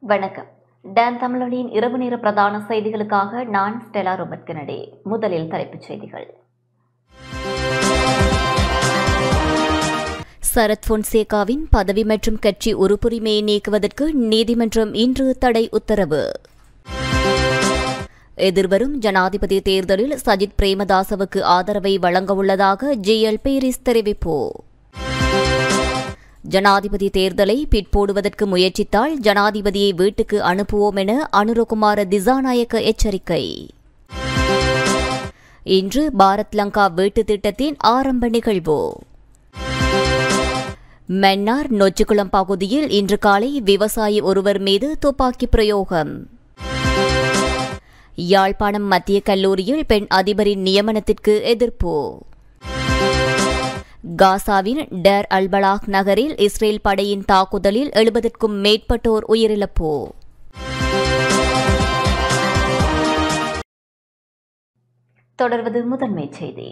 வணக்கம் டான் தமிழனின் இரவு நேர பிரதான செய்திகளுக்காக நான் ஸ்டெலா ரோபர்ட் கெனடி முதலில் தலைப்புச் செய்திகள் சரத் பொன்சேகாவின் பதவி மற்றும் கட்சி உறுப்புரிமையை நீக்குவதற்கு நீதிமன்றம் இன்று தடை உத்தரவு எதிர்வரும் ஜனாதிபதி தேர்தலில் சஜித் பிரேமதாசவுக்கு ஆதரவை வழங்கவுள்ளதாக ஜிஎல் பேரிஸ் தெரிவிப்பு ஜனாதிபதி தேர்தலை பிற்போடுவதற்கு முயற்சித்தால் ஜனாதிபதியை வீட்டுக்கு அனுப்புவோம் என அனுரகுமார திசாநாயக்க எச்சரிக்கை இன்று பாரத் லங்கா வீட்டு திட்டத்தின் ஆரம்ப நிகழ்வு மன்னார் நொச்சிக்குளம் பகுதியில் இன்று காலை விவசாயி ஒருவர் மீது துப்பாக்கி பிரயோகம் யாழ்ப்பாணம் மத்திய கல்லூரியில் பெண் அதிபரின் நியமனத்திற்கு எதிர்ப்பு காசாவின் டேர் அல்பலாக் நகரில் இஸ்ரேல் படையின் தாக்குதலில் எழுபதற்கும் மேற்பட்டோர் உயிரிழப்பு தொடர்வது முதன்மை செய்தி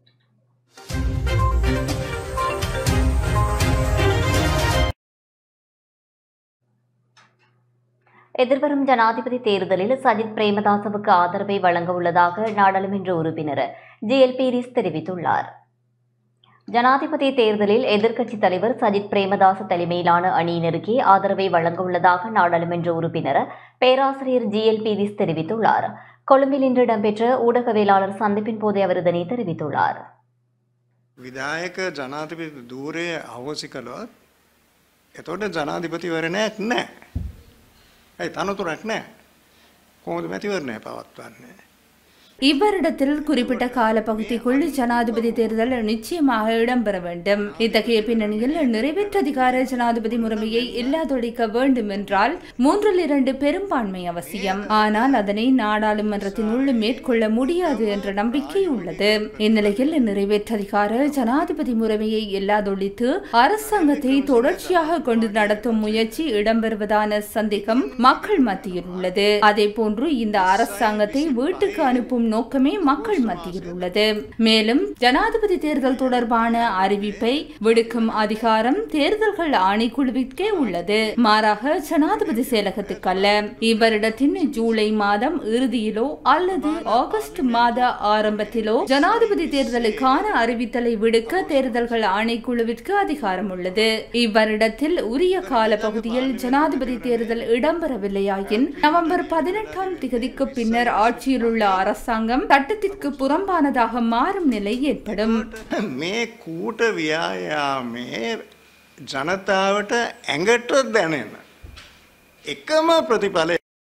எதிர்வரும் ஜனாதிபதி தேர்தலில் சஜித் பிரேமதாசவுக்கு ஆதரவை வழங்க உள்ளதாக நாடாளுமன்ற உறுப்பினர் ஜிஎல் பீரிஸ் தெரிவித்துள்ளார் ஜனாதிபதி தேர்தலில் எதிர்க்கட்சித் தலைவர் சஜித் பிரேமதாச தலைமையிலான அணியினருக்கே ஆதரவை வழங்க உள்ளதாக நாடாளுமன்ற உறுப்பினர் பேராசிரியர் ஜி எல் பீரிஸ் தெரிவித்துள்ளார் கொழும்பில் இன்று இடம்பெற்ற ஊடகவியலாளர் சந்திப்பின் போதே அவர் இதனை தெரிவித்துள்ளார் විදායක ජනාධිපති ධූරය අවෝසි කළොත් එතොට ජනාධිපතිවරණයක් නෑ. ඇයි තනතුරක් නෑ. කොහොමද මැතිවරණය පවත්වන්නේ. இவ்வருடத்தில் குறிப்பிட்ட காலப்பகுதிக்குள் ஜனாதிபதி தேர்தல் நிச்சயமாக இடம்பெற வேண்டும் இத்தகைய பின்னணியில் நிறைவேற்றதிகார ஜனாதிபதி முறைமையை இல்லாதொழிக்க வேண்டும் என்றால் மூன்றில் இரண்டு பெரும்பான்மை அவசியம் ஆனால் அதனை நாடாளுமன்றத்தினுள் மேற்கொள்ள முடியாது என்ற நம்பிக்கை உள்ளது இந்நிலையில் நிறைவேற்றதிகார ஜனாதிபதி முறைமையை இல்லாதொழித்து அரசாங்கத்தை தொடர்ச்சியாக கொண்டு நடத்தும் முயற்சி இடம்பெறுவதான சந்தேகம் மக்கள் மத்தியில் உள்ளது அதே போன்று இந்த அரசாங்கத்தை வீட்டுக்கு அனுப்பும் நோக்கமே மக்கள் மத்தியில் உள்ளது மேலும் ஜனாதிபதி தேர்தல் தொடர்பான அறிவிப்பை விடுக்கும் அதிகாரம் தேர்தல்கள் ஆணைக்குழுவிற்கே உள்ளது மாறாக ஜனாதிபதி செயலகத்துக்கல்ல இவ்வருடத்தின் ஜூலை மாதம் இறுதியிலோ அல்லது ஆகஸ்ட் மாத ஆரம்பத்திலோ ஜனாதிபதி தேர்தலுக்கான அறிவித்தலை விடுக்க தேர்தல்கள் ஆணைக்குழுவிற்கு அதிகாரம் உள்ளது இவ்வருடத்தில் உரிய கால பகுதியில் ஜனாதிபதி தேர்தல் இடம்பெறவில்லையாயின் நவம்பர் பதினெட்டாம் திகதிக்கு பின்னர் ஆட்சியில் உள்ள அரசாங்கம் சட்டத்திற்கு புறம்பானதாக மாறும் நிலை ஏற்படும் මේ කූට ව්‍යායාමේ ජනතාවට ඇඟට දැනෙන. එකම ප්‍රතිඵලය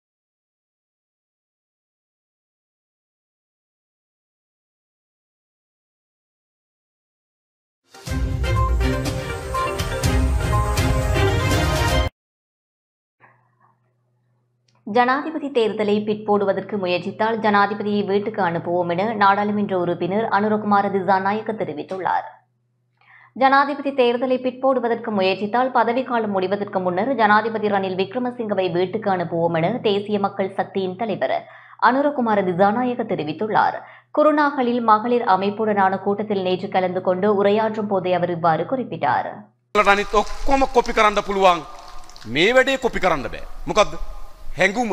ஜனாதிபதி தேர்தலை பிற்போடுவதற்கு முயற்சித்தால் ஜனாதிபதியை வீட்டுக்கு அனுப்புவோம் என நாடாளுமன்ற உறுப்பினர் அனுரகுமார திசாநாயக்க தெரிவித்துள்ளார் ஜனாதிபதி தேர்தலை பிற்போடுவதற்கு முயற்சித்தால் பதவிக்காலம் முடிவதற்கு முன்னர் ஜனாதிபதி ரணில் விக்ரமசிங்கவை வீட்டுக்கு அனுப்புவோம் என தேசிய மக்கள் சக்தியின் தலைவர் அனுரகுமார திசாநாயக்க தெரிவித்துள்ளார் குருநாகலில் மகளிர் அமைப்புடனான கூட்டத்தில் நேற்று கலந்து கொண்டு உரையாற்றும் போதே அவர் இவ்வாறு குறிப்பிட்டார் වලට අනිත් ඔක්කොම කොපි කරන්න පුළුවන් මේ වැඩේ කොපි කරන්න බෑ මොකක්ද හැඟුම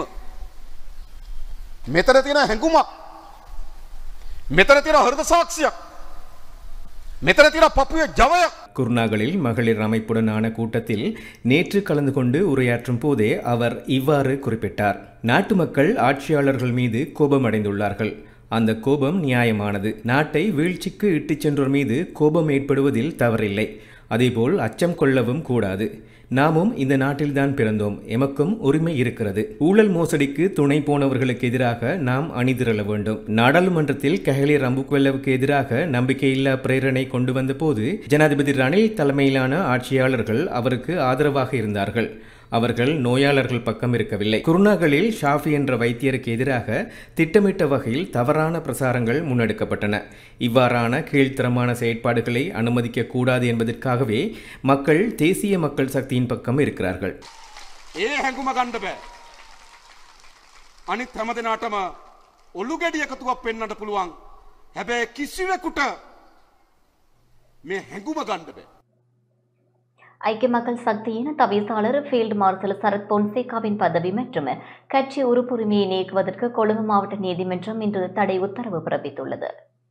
මෙතන තියෙන හැඟුමක් මෙතන තියෙන හෘද සාක්ෂියක් මෙතන තියෙන පපුය ජවයක් குருநாகலில் மகளிர் அமைப்புடனான கூட்டத்தில் நேற்று கலந்து கொண்டு உரையாற்றும் போதே அவர் இவ்வாறு குறிப்பிட்டார் நாட்டு மக்கள் ஆட்சியாளர்கள் மீது கோபமடைந்துள்ளார்கள் அந்த கோபம் நியாயமானது நாட்டை வீழ்ச்சிக்கு இட்டுச் சென்றோர் மீது கோபம் ஏற்படுவதில் தவறில்லை அதேபோல் அச்சம் கொள்ளவும் கூடாது நாமும் இந்த நாட்டில்தான் பிறந்தோம் எமக்கும் உரிமை இருக்கிறது ஊழல் மோசடிக்கு துணை போனவர்களுக்கு எதிராக நாம் அணிதிரள வேண்டும் நாடாளுமன்றத்தில் கஹலி ரம்புக்வெல்லவுக்கு எதிராக நம்பிக்கையில்லா பிரேரணை கொண்டு வந்த போது ஜனாதிபதி ரணில் தலைமையிலான ஆட்சியாளர்கள் அவருக்கு ஆதரவாக இருந்தார்கள் அவர்கள் நோயாளர்கள் பக்கம் இருக்கவில்லை குருணாகலில் ஷாஃபி என்ற வைத்தியருக்கு எதிராக திட்டமிட்ட வகையில் தவறான பிரசாரங்கள் முன்னெடுக்கப்பட்டன இவ்வாறான கீழ்த்தரமான செயற்பாடுகளை அனுமதிக்க கூடாது என்பதற்காகவே மக்கள் தேசிய மக்கள் சக்தியின் பக்கம் இருக்கிறார்கள் ඒ හැඟුම ගණ්ඩ බෑ අනිත් හැම දෙනාටම ඔල්ලු ගැඩිය එකතුවක් පෙන්න්නට පුළුවන් හැබැයි කිසිවෙකුට මේ හැඟුම ගණ්ඩ බෑ ஐக்கிய மக்கள் சக்தியின் தவிசாளர் ஃபீல்டு மார்ஷல் சரத் பொன்சேகாவின் பதவி மற்றும் கட்சி உறுப்புரிமையை நீக்குவதற்கு கொழும்பு மாவட்ட நீதிமன்றம் இன்று தடை உத்தரவு பிறப்பித்துள்ளது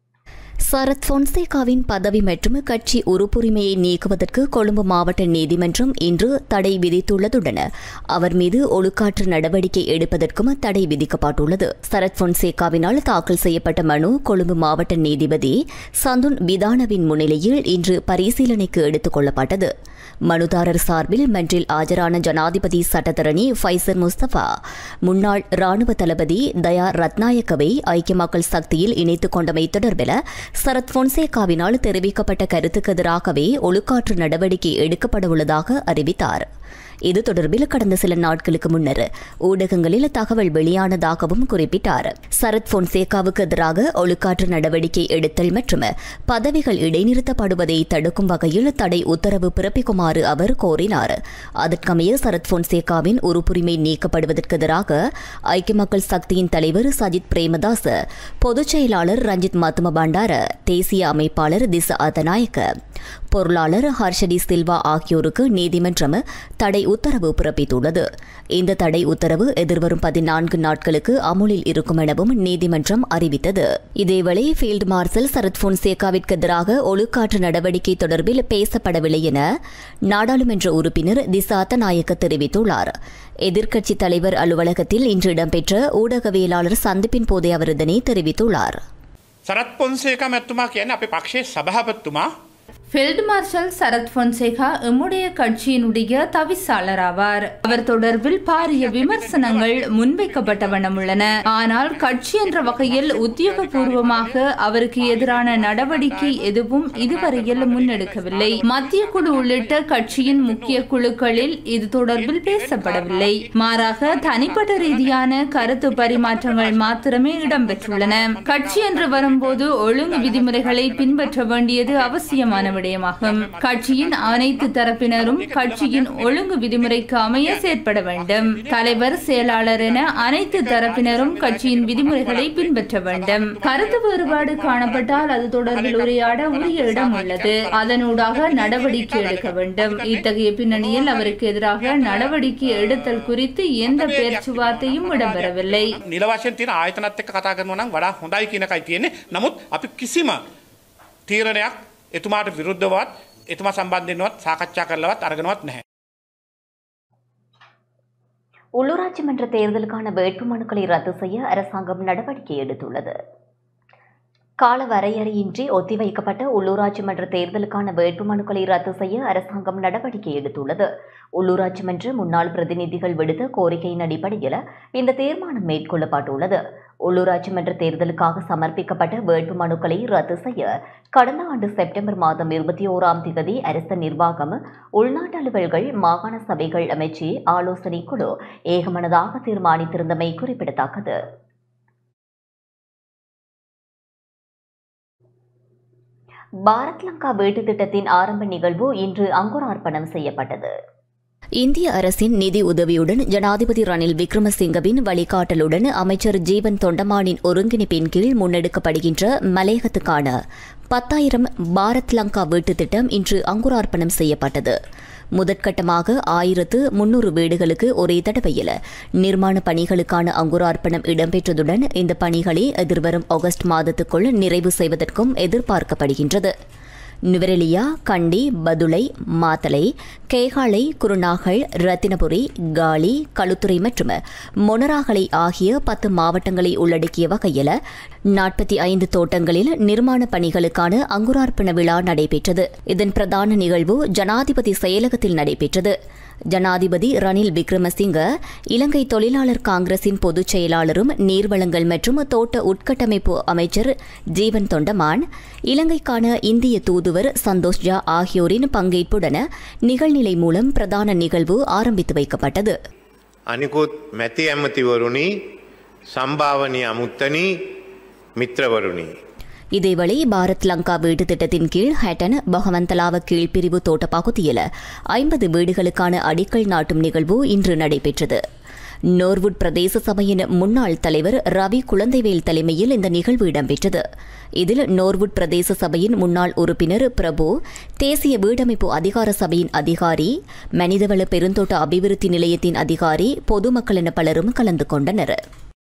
சரத் பொன்சேகாவின் பதவி மற்றும் கட்சி உறுப்புரிமையை நீக்குவதற்கு கொழும்பு மாவட்ட நீதிமன்றம் இன்று தடை விதித்துள்ளதுடன் அவர் மீது ஒழுக்காற்று நடவடிக்கை எடுப்பதற்கும் தடை விதிக்கப்பட்டுள்ளது சரத் பொன்சேகாவினால் தாக்கல் செய்யப்பட்ட மனு கொழும்பு மாவட்ட நீதிபதி சந்துன் விதானவின் முன்னிலையில் இன்று பரிசீலனைக்கு எடுத்துக் கொள்ளப்பட்டது மனுதாரர் சார்பில் மன்றில் ஆஜரான ஜனாதிபதி சட்டத்தரணி ஃபைசர் முஸ்தபா முன்னாள் ராணுவ தளபதி தயா ரத்நாயக்கவை ஐக்கிய மக்கள் சக்தியில் இணைத்துக் கொண்டமை தொடர்பில் சரத் பொன்சேகாவினால் தெரிவிக்கப்பட்ட கருத்துக்கு எதிராகவே ஒழுக்காற்று நடவடிக்கை எடுக்கப்பட உள்ளதாக அறிவித்தார் இது தொடர்பில் கடந்த சில நாட்களுக்கு முன்னர் ஊடகங்களில் தகவல் வெளியானதாகவும் குறிப்பிட்டார் சரத் பொன்சேகாவுக்கு எதிராக ஒழுக்காற்று நடவடிக்கை எடுத்தல் மற்றும் பதவிகள் இடைநிறுத்தப்படுவதை தடுக்கும் வகையில் தடை உத்தரவு பிறப்பிக்குமாறு அவர் கோரினார் அதற்கமைய சரத் பொன்சேகாவின் உறுப்புரிமை நீக்கப்படுவதற்கு எதிராக ஐக்கிய மக்கள் சக்தியின் தலைவர் சஜித் பிரேமதாஸ் பொதுச் செயலாளர் ரஞ்சித் மத்தும பண்டார தேசிய அமைப்பாளர் திச அதநாயக்க பொருளாளர் ஹர்ஷடி சில்வா ஆகியோருக்கு நீதிமன்றம் தடை உத்தரவு பிறப்பித்துள்ளது இந்த தடை உத்தரவு எதிர்வரும் பதினான்கு நாட்களுக்கு அமுலில் இருக்கும் எனவும் நீதிமன்றம் அறிவித்தது இதேவேளை ஃபீல்டு மார்ஷல் சரத் பொன்சேகாவிற்கு எதிராக ஒழுக்காற்று நடவடிக்கை தொடர்பில் பேசப்படவில்லை என நாடாளுமன்ற உறுப்பினர் திசாத்த நாயக்க தெரிவித்துள்ளார் எதிர்க்கட்சித் தலைவர் அலுவலகத்தில் இன்று இடம்பெற்ற ஊடகவியலாளர் சந்திப்பின் போதே அவர் இதனை தெரிவித்துள்ளார் සරත් පොන්සේක මැත්තුමා කියන අපේ පක්ෂේ සභහපත්තුමා ஃபீல்டு மார்ஷல் சரத் பொன்சேகா எம்முடைய கட்சியினுடைய தவிசாளர் ஆவார் அவர் தொடர்பில் பாரிய விமர்சனங்கள் முன்வைக்கப்பட்ட வண்ணம் உள்ளன ஆனால் கட்சி என்ற வகையில் உத்தியோகபூர்வமாக அவருக்கு எதிரான நடவடிக்கை எதுவும் இதுவரையில் முன்னெடுக்கவில்லை மத்திய குழு உள்ளிட்ட கட்சியின் முக்கிய குழுக்களில் இது தொடர்பில் பேசப்படவில்லை மாறாக தனிப்பட்ட ரீதியான கருத்து பரிமாற்றங்கள் மாத்திரமே இடம்பெற்றுள்ளன கட்சி என்று வரும்போது ஒழுங்கு விதிமுறைகளை பின்பற்ற வேண்டியது அவசியமான விடயமாகும் கட்சியின் அனைத்து தரப்பினரும் கட்சியின் ஒழுங்கு விதிமுறைக்கு அமைய செயற்பட வேண்டும் தலைவர் செயலாளர் என அனைத்து தரப்பினரும் கட்சியின் விதிமுறைகளை பின்பற்ற வேண்டும் கருத்து வேறுபாடு காணப்பட்டால் அது தொடர்பில் உரையாட உரிய இடம் உள்ளது அதனூடாக நடவடிக்கை எடுக்க வேண்டும் இத்தகைய பின்னணியில் அவருக்கு எதிராக நடவடிக்கை எடுத்தல் குறித்து எந்த பேச்சுவார்த்தையும் இடம்பெறவில்லை නිලවශයෙන් තියෙන ආයතනත් එක්ක කතා කරනවා නම් වඩා හොඳයි කියන එකයි තියෙන්නේ. නමුත් අපි කිසිම තීරණයක් එතුමාට විරුද්ධවත් එතුමා සම්බන්ධයෙන්වත් සාකච්ඡා කරලවත් අරගෙනවත් නැහැ. உள்ளூராட்சி மன்ற தேர்தலுக்கான வேட்புமனுக்களை ரத்து செய்ய அரசாங்கம் நடவடிக்கை எடுத்துள்ளது கால வரையறையின்றி ஒத்திவைக்கப்பட்ட உள்ளூராட்சி மன்ற தேர்தலுக்கான வேட்புமனுக்களை ரத்து செய்ய அரசாங்கம் நடவடிக்கை எடுத்துள்ளது உள்ளூராட்சி மன்ற முன்னாள் பிரதிநிதிகள் விடுத்த கோரிக்கையின் அடிப்படையில் இந்த தீர்மானம் மேற்கொள்ளப்பட்டுள்ளது உள்ளூராட்சி மன்ற தேர்தலுக்காக சமர்ப்பிக்கப்பட்ட வேட்புமனுக்களை ரத்து செய்ய கடந்த ஆண்டு செப்டம்பர் மாதம் இருபத்தி ஓராம் தேதி அரசு நிர்வாகம் உள்நாட்டு அலுவல்கள் மாகாண சபைகள் அமைச்சு ஆலோசனை குழு ஏகமனதாக தீர்மானித்திருந்தமை குறிப்பிடத்தக்கது பாரத் லங்கா வீட்டு திட்டத்தின் ஆரம்ப நிகழ்வு இன்று அங்குரார்ப்பணம் செய்யப்பட்டது இந்திய அரசின் நிதி உதவியுடன் ஜனாதிபதி ரணில் விக்ரமசிங்கவின் வழிகாட்டலுடன் அமைச்சர் ஜீவன் தொண்டமானின் ஒருங்கிணைப்பின் கீழ் முன்னெடுக்கப்படுகின்ற மலையகத்துக்கான பத்தாயிரம் பாரத் லங்கா வீட்டு திட்டம் இன்று அங்குரார்ப்பணம் செய்யப்பட்டது முதற்கட்டமாக ஆயிரத்து முன்னூறு வீடுகளுக்கு ஒரே தடவையில் நிர்மாண பணிகளுக்கான அங்குரார்ப்பணம் இடம்பெற்றதுடன் இந்த பணிகளை எதிர்வரும் ஆகஸ்ட் மாதத்துக்குள் நிறைவு செய்வதற்கும் எதிர்பார்க்கப்படுகின்றது நுவரெலியா கண்டி பதுளை மாத்தலை கேகாலை குருநாகல் ரத்தினபுரி காலி களுத்துறை மற்றும் மொனராகலை ஆகிய பத்து மாவட்டங்களை உள்ளடக்கிய வகையில் நாற்பத்தி ஐந்து தோட்டங்களில் நிர்மாண பணிகளுக்கான அங்குரார்ப்பண விழா நடைபெற்றது இதன் பிரதான நிகழ்வு ஜனாதிபதி செயலகத்தில் நடைபெற்றது ஜனாதிபதி ரணில் விக்ரமசிங்க இலங்கை தொழிலாளர் காங்கிரசின் பொதுச் செயலாளரும் நீர்வளங்கள் மற்றும் தோட்ட உட்கட்டமைப்பு அமைச்சர் ஜீவன் தொண்டமான் இலங்கைக்கான இந்திய தூதுவர் சந்தோஷ் ஜா ஆகியோரின் பங்கேற்புடன் நிகழ்நிலை மூலம் பிரதான நிகழ்வு ஆரம்பித்து வைக்கப்பட்டது අනිකුත් මැති ඇමතිවරුණි සම්භාවනය අමුත්තනී මිත්‍රවරුණි. இதேவேளை பாரத் லங்கா வீட்டு திட்டத்தின் கீழ் ஹேட்டன் பகவந்தலாவ கீழ்பிரிவு தோட்ட பகுதியில் ஐம்பது வீடுகளுக்கான அடிக்கல் நாட்டும் நிகழ்வு இன்று நடைபெற்றது நோர்வுட் பிரதேச சபையின் முன்னாள் தலைவர் ரவி குழந்தைவேல் தலைமையில் இந்த நிகழ்வு இடம்பெற்றது இதில் நோர்வுட் பிரதேச சபையின் முன்னாள் உறுப்பினர் பிரபு தேசிய வீடமைப்பு அதிகார சபையின் அதிகாரி மனிதவள பெருந்தோட்ட அபிவிருத்தி நிலையத்தின் அதிகாரி பொதுமக்கள் என பலரும் கலந்து கொண்டனர்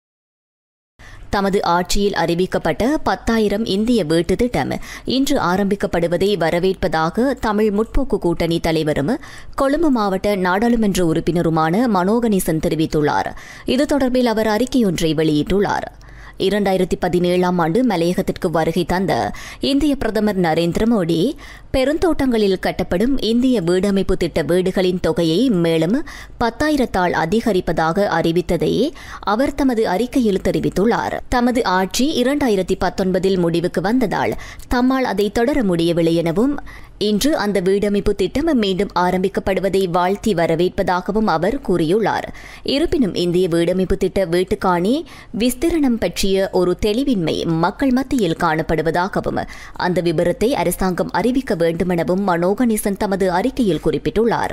தமது ஆட்சியில் அறிவிக்கப்பட்ட பத்தாயிரம் இந்திய வீட்டு திட்டம் இன்று ஆரம்பிக்கப்படுவதை வரவேற்பதாக தமிழ் முற்போக்கு கூட்டணி தலைவரும் கொழும்பு மாவட்ட நாடாளுமன்ற உறுப்பினருமான மனோகணேசன் தெரிவித்துள்ளார் இது தொடர்பில் அவர் அறிக்கையொன்றை வெளியிட்டுள்ளார் இரண்டாயிரத்தி பதினேழாம் ஆண்டு மலையகத்திற்கு வருகை தந்த இந்திய பிரதமர் நரேந்திர மோடி பெருந்தோட்டங்களில் கட்டப்படும் இந்திய வீடமைப்பு திட்ட வீடுகளின் தொகையை மேலும் பத்தாயிரத்தால் அதிகரிப்பதாக அறிவித்ததை அவர் தமது அறிக்கையில் தெரிவித்துள்ளார் தமது ஆட்சி இரண்டாயிரத்தி பத்தொன்பதில் முடிவுக்கு வந்ததால் தம்மால் அதை தொடர முடியவில்லை எனவும் இன்று அந்த வீடமைப்பு திட்டம் மீண்டும் ஆரம்பிக்கப்படுவதை வாழ்த்தி வரவேற்பதாகவும் அவர் கூறியுள்ளார் இருப்பினும் இந்திய வீடமைப்பு திட்ட வீட்டுக்காணி விஸ்திரணம் பற்றிய ஒரு தெளிவின்மை மக்கள் மத்தியில் காணப்படுவதாகவும் அந்த விபரத்தை அரசாங்கம் அறிவிக்க வேண்டுமெனவும் மனோகணேசன் தமது அறிக்கையில் குறிப்பிட்டுள்ளார்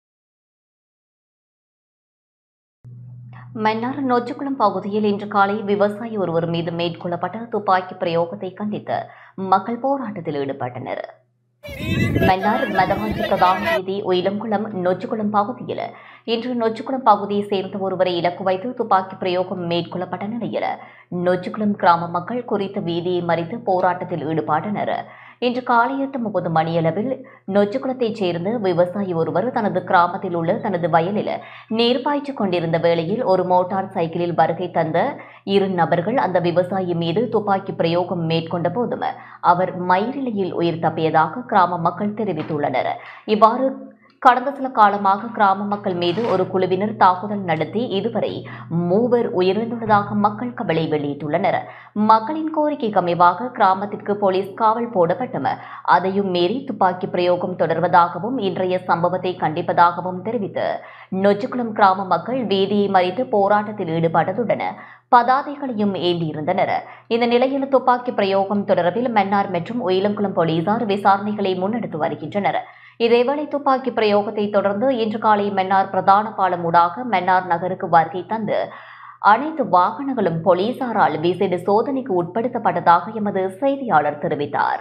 மன்னார் நொச்சிக்குளம் பகுதியில் இன்று காலை விவசாயி ஒருவர் மீது மேற்கொள்ளப்பட்ட துப்பாக்கி பிரயோகத்தை கண்டித்து மக்கள் போராட்டத்தில் ஈடுபட்டனர் மன்னார் மதவாஞ்சி பிரதான வீதி உயிலங்குளம் நொச்சிக்குளம் பகுதியில் இன்று நொச்சிக்குளம் பகுதியை சேர்ந்த ஒருவரை இலக்கு வைத்து துப்பாக்கி பிரயோகம் மேற்கொள்ளப்பட்ட நிலையில் நொச்சிக்குளம் கிராம மக்கள் குறித்த வீதியை மறித்து போராட்டத்தில் ஈடுபட்டனர் இன்று காலை எட்டு முப்பது மணியளவில் நொச்சிக்குளத்தைச் சேர்ந்த விவசாயி ஒருவர் தனது கிராமத்தில் உள்ள தனது வயலில் நீர் பாய்ச்சிக் கொண்டிருந்த வேளையில் ஒரு மோட்டார் சைக்கிளில் வருகை தந்த இரு நபர்கள் அந்த விவசாயி மீது துப்பாக்கி பிரயோகம் மேற்கொண்ட போதும் அவர் மயிரிழையில் உயிர் தப்பியதாக கிராம மக்கள் தெரிவித்துள்ளனர் இவ்வாறு கடந்த சில காலமாக கிராம மக்கள் மீது ஒரு குழுவினர் தாக்குதல் நடத்தி இதுவரை மூவர் உயிரிழந்துள்ளதாக மக்கள் கவலை வெளியிட்டுள்ளனர் மக்களின் கோரிக்கைக்கு அமைவாக கிராமத்திற்கு போலீஸ் காவல் போடப்பட்டும் அதையும் மீறி துப்பாக்கி பிரயோகம் தொடர்வதாகவும் இன்றைய சம்பவத்தை கண்டிப்பதாகவும் தெரிவித்து நொச்சிக்குளம் கிராம மக்கள் வீதியை மறித்து போராட்டத்தில் ஈடுபட்டதுடன் பதாதைகளையும் ஏந்தியிருந்தனர் இந்த நிலையில் துப்பாக்கி பிரயோகம் தொடர்பில் மன்னார் மற்றும் உயிலங்குளம் போலீசார் விசாரணைகளை முன்னெடுத்து வருகின்றனர் இதேவேளை துப்பாக்கி பிரயோகத்தை தொடர்ந்து இன்று காலை மன்னார் பிரதான பாலம் ஊடாக மன்னார் நகருக்கு வருகை தந்து அனைத்து வாகனங்களும் போலீசாரால் விசேட சோதனைக்கு உட்படுத்தப்பட்டதாக எமது செய்தியாளர் தெரிவித்தார்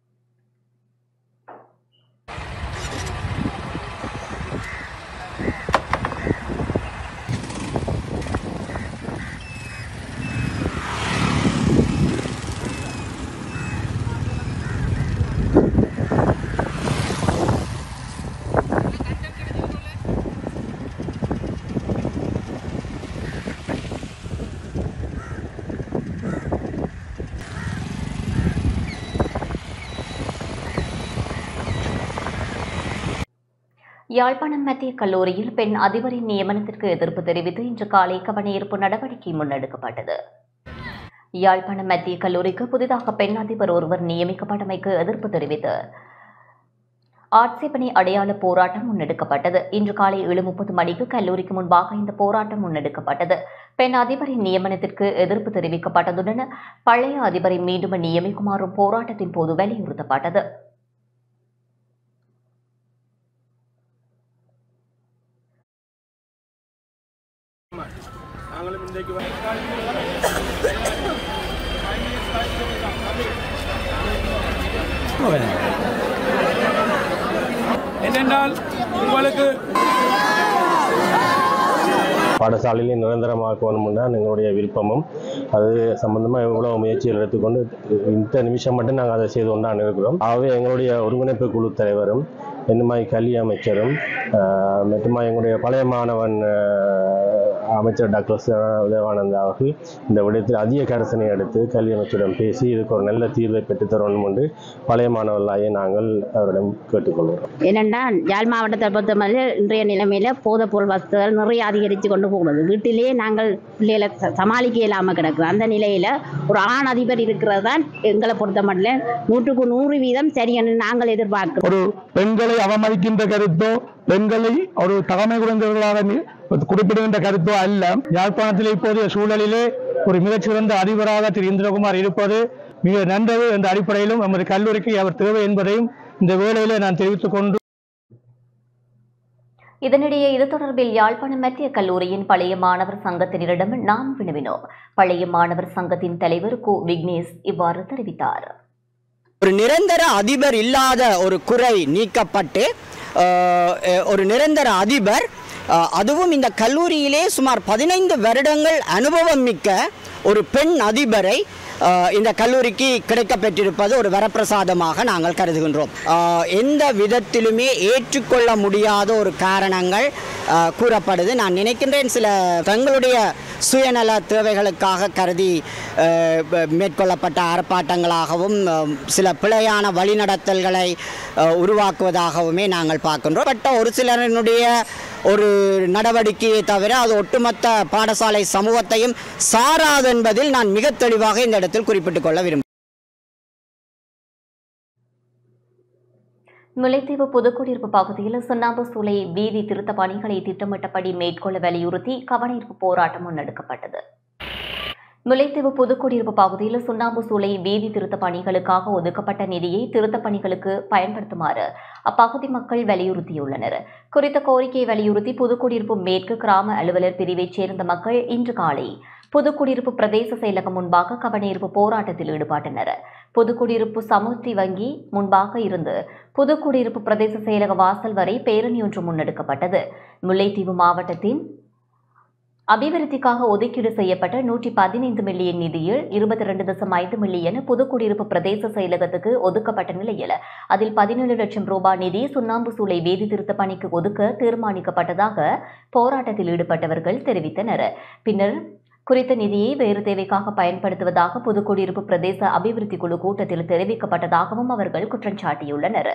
யாழ்ப்பாணம் மத்திய கல்லூரியில் பெண் அதிபரின் நியமனத்திற்கு எதிர்ப்பு தெரிவித்து இன்று காலை கவனஈர்ப்பு நடவடிக்கை முன்னெடுக்கப்பட்டது யாழ்ப்பாணம் மத்திய கல்லூரிக்கு புதிதாக பெண் அதிபர் ஒருவர் நியமிக்கப்பட்டமைக்கு எதிர்ப்பு தெரிவித்து ஆட்சேபனை அடையாள போராட்டம் முன்னெடுக்கப்பட்டது இன்று காலை ஏழு முப்பது மணிக்கு கல்லூரிக்கு முன்பாக இந்த போராட்டம் முன்னெடுக்கப்பட்டது பெண் அதிபரின் நியமனத்திற்கு எதிர்ப்பு தெரிவிக்கப்பட்டதுடன் பழைய அதிபரை மீண்டும் நியமிக்குமாறும் போராட்டத்தின் போது வலியுறுத்தப்பட்டது என்னென்றால் உங்களுக்கு பாடசாலையிலே நிரந்தரமாக்கணும் தான் எங்களுடைய விருப்பமும் அது சம்பந்தமாக எவ்வளோ முயற்சிகள் எடுத்துக்கொண்டு இந்த நிமிஷம் மட்டும் நாங்கள் அதை செய்து கொண்டான் இருக்கிறோம் ஆகவே எங்களுடைய ஒருங்கிணைப்பு குழு தலைவரும் என்னமாய் கல்வி அமைச்சரும் ஆஹ், மற்றுமா எங்களுடைய பழைய மாணவன் ஆஹ், அமைச்சர் டாக்டர் ச. தேவானந்தா அவர்கள் இந்த விடயத்தில் அதிக கரசனை எடுத்து கல்வி அமைச்சரிடம் பேசி இதுக்கு ஒரு நல்ல தீர்வை பெற்றுத் தரணும் என்று பழைய மாணவர்களாகிய நாங்கள் அவரிடம் கேட்டுக்கொள்கிறோம் ஏனென்றா யாழ் மாவட்டத்தை பொறுத்தவரை இன்றைய நிலைமையில போதைப் பொருள் வசதிகள் நிறைய அதிகரித்து கொண்டு போகிறது வீட்டிலேயே நாங்கள் பிள்ளைகளை ச- சமாளிக்க இல்லாமல் கிடக்குது அந்த நிலையில ஒரு ஆண் அதிபர் இருக்கிறது தான் எங்களை பொறுத்த மட்டும் நூற்றுக்கு நூறு வீதம் சரி என்று நாங்கள் எதிர்பார்க்கிறோம் ஒரு பெண்களை அவமதிக்கின்ற கருத்தோ பெண்களை ஒரு தலைமை குறைந்தவர்களாக நி- குறிப்பிடுகின்ற கருத்தோ அல்ல யாழ்ப்பாணத்தில் இப்போதைய சூழலிலே ஒரு மிகச்சிறந்த அதிபராக திரு இந்திரகுமார் இருப்பது மிக நல்லது என்ற அடிப்படையிலும் நமது கல்லூரிக்கு அவர் தேவை என்பதையும் இந்த வேளையிலே நான் தெரிவித்துக் கொண்டு இதனிடையே இது தொடர்பில் யாழ்ப்பாணம் மத்திய கல்லூரியின் பழைய மாணவர் சங்கத்தினரிடம் நாம் வினவினோம் பழைய மாணவர் சங்கத்தின் தலைவர் கு விக்னேஷ் இவ்வாறு தெரிவித்தார் ஒரு நிரந்தர அதிபர் இல்லாத ஒரு குறை நீக்கப்பட்டு அஹ், அஹ், ஒரு நிரந்தர அதிபர் அஹ், அதுவும் இந்த கல்லூரியிலே சுமார் பதினைந்து வருடங்கள் அனுபவம் மிக்க ஒரு பெண் அதிபரை அஹ், இந்த கல்லூரிக்கு கிடைக்கப்பெற்றிருப்பது ஒரு வரப்பிரசாதமாக நாங்கள் கருதுகின்றோம் அஹ், எந்த விதத்திலுமே ஏற்றுக்கொள்ள முடியாத ஒரு காரணங்கள் அஹ், கூறப்படுது நான் நினைக்கின்றேன் சில தங்களுடைய சுயநல தேவைகளுக்காக கருதி அஹ், ப- மேற்கொள்ளப்பட்ட ஆர்ப்பாட்டங்களாகவும் அஹ், சில பிழையான வழிநடத்தல்களை அஹ், உருவாக்குவதாகவுமே நாங்கள் பார்க்கின்றோம் பட்ட ஒரு சிலரினுடைய ஒரு நடவடிக்கையை தவிர அது ஒட்டுமொத்த பாடசாலை சமூகத்தையும் சாராது என்பதில் நான் மிக தெளிவாக இந்த இடத்தில் குறிப்பிட்டுக் கொள்ள விரும்புகிறேன் முல்லைத்தீவு புதுக்குடியிருப்பு பகுதியில் சுண்ணாம்பு சூளை வீதி திருத்த பணிகளை திட்டமிட்டபடி மேற்கொள்ள வலியுறுத்தி கவனஈர்ப்பு போராட்டம் முன்னெடுக்கப்பட்டது முல்லைத்தீவு புதுக்குடியிருப்பு பகுதியில் சுண்ணாம்பு சூளை வீதி திருத்த பணிகளுக்காக ஒதுக்கப்பட்ட நிதியை திருத்தப் பணிகளுக்கு பயன்படுத்துமாறு அப்பகுதி மக்கள் வலியுறுத்தியுள்ளனர் குறித்த கோரிக்கையை வலியுறுத்தி புதுக்குடியிருப்பு மேற்கு கிராம அலுவலர் பிரிவைச் சேர்ந்த மக்கள் இன்று காலை புதுக்குடியிருப்பு பிரதேச செயலகம் முன்பாக கவனஈர்ப்பு போராட்டத்தில் ஈடுபட்டனர் புதுக்குடியிருப்பு சமுர்த்தி வங்கி முன்பாக இருந்து புதுக்குடியிருப்பு பிரதேச செயலக வாசல் வரை பேரணி ஒன்று முன்னெடுக்கப்பட்டது முல்லைத்தீவு மாவட்டத்தின் அபிவிருத்திக்காக ஒதுக்கீடு செய்யப்பட்ட நூற்றி பதினைந்து மில்லியன் நிதியில் இருபத்தி ரெண்டு தசம் ஐந்து மில்லியன் புதுக்குடியிருப்பு பிரதேச செயலகத்துக்கு ஒதுக்கப்பட்ட நிலையில் அதில் பதினேழு லட்சம் ரூபாய் நிதி சுண்ணாம்பு சூளை வேதி திருத்த பணிக்கு ஒதுக்க தீர்மானிக்கப்பட்டதாக போராட்டத்தில் ஈடுபட்டவர்கள் தெரிவித்தனர் பின்னர் குறித்த நிதியை வேறு தேவைக்காக பயன்படுத்துவதாக புதுக்குடியிருப்பு பிரதேச அபிவிருத்தி குழு கூட்டத்தில் தெரிவிக்கப்பட்டதாகவும் அவர்கள் குற்றம் சாட்டியுள்ளனர்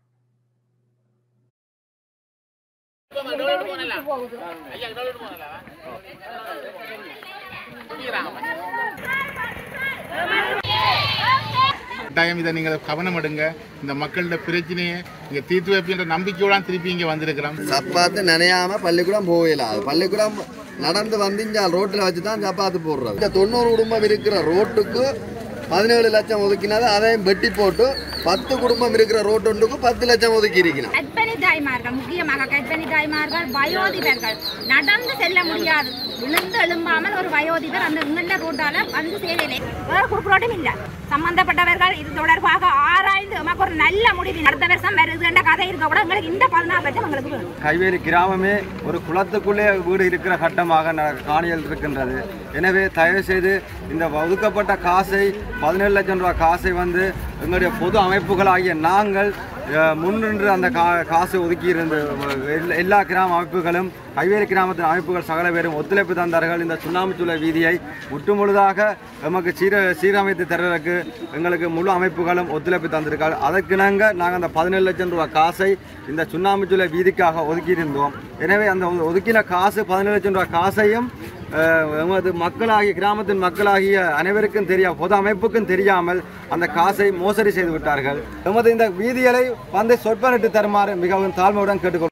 கட்டாயம் இதை நீங்கள் கவனம் எடுங்க இந்த மக்களோட பிரச்சனையை இங்கே தீர்த்து வைப்பின்ற நம்பிக்கையோட திருப்பி இங்கே வந்திருக்கிறோம் சப்பாத்து நனையாம பள்ளிக்கூடம் போகலாது பள்ளிக்கூடம் நடந்து வந்து இங்க ரோட்டில் வச்சு தான் சப்பாத்து போடுறது இந்த தொண்ணூறு குடும்பம் இருக்கிற ரோட்டுக்கு பதினேழு லட்சம் ஒதுக்கினது அதையும் வெட்டி போட்டு பத்து குடும்பம் இருக்கிற ரோட்டுக்கு பத்து லட்சம் ஒதுக்கி இருக்கணும் கர்ப்பிணி தாய்மார்கள் முக்கியமாக கர்ப்பிணி தாய்மார்கள் வயோதிபர்கள் நடந்து செல்ல முடியாது விழுந்து எழும்பாமல் ஒரு வயோதிபர் அந்த உள்ள ரோட்டால வந்து சேவையிலே வேற குறுக்குறோட்டும் இல்ல சம்பந்தப்பட்டவர்கள் இது தொடர்பாக ஆராய்ந்து நமக்கு ஒரு நல்ல முடிவு அடுத்த வருஷம் வருதுன்ற கதை இருக்க கூட எங்களுக்கு இந்த பதினாறு லட்சம் எங்களுக்கு வேணும் கைவேலி கிராமமே ஒரு குளத்துக்குள்ளே வீடு இருக்கிற கட்டமாக ந- காணியில் இருக்கின்றது எனவே தயவு செய்து இந்த ஒதுக்கப்பட்ட காசை பதினேழு லட்சம் ரூபாய் காசை வந்து எங்களுடைய பொது அமைப்புகளாகிய நாங்கள் அஹ், முன்னின்று அந்த கா காசை ஒதுக்கி இருந்து எல்லா- எல்லா கிராம அமைப்புகளும் கைவேலி கிராமத்தின் அமைப்புகள் சகல பேரும் ஒத்துழைப்பு தந்தார்கள் இந்த சுண்ணாம்புச்சுளை வீதியை முற்றுமுழுதாக நமக்கு சீர சீரமைத்து தருவதற்கு எங்களுக்கு முழு அமைப்புகளும் ஒத்துழைப்பு தந்திருக்காங்க அதற்கிணங்க நாங்கள் அந்த பதினேழு லட்சம் ரூபாய் காசை இந்த சுண்ணாம்புச்சுளை வீதிக்காக ஒதுக்கியிருந்தோம் எனவே அந்த ஒ- ஒதுக்கின காசு பதினேழு லட்சம் ரூபாய் காசையும் அஹ், எமது மக்களாகிய கிராமத்தின் மக்களாகிய அனைவருக்கும் தெரியா பொது அமைப்புக்கும் தெரியாமல் அந்த காசை மோசடி செய்து விட்டார்கள் எமது இந்த வீதிகளை வந்து சொற்பனிட்டு தருமாறு மிகவும் தாழ்மையுடன் கேட்டுக்கொள்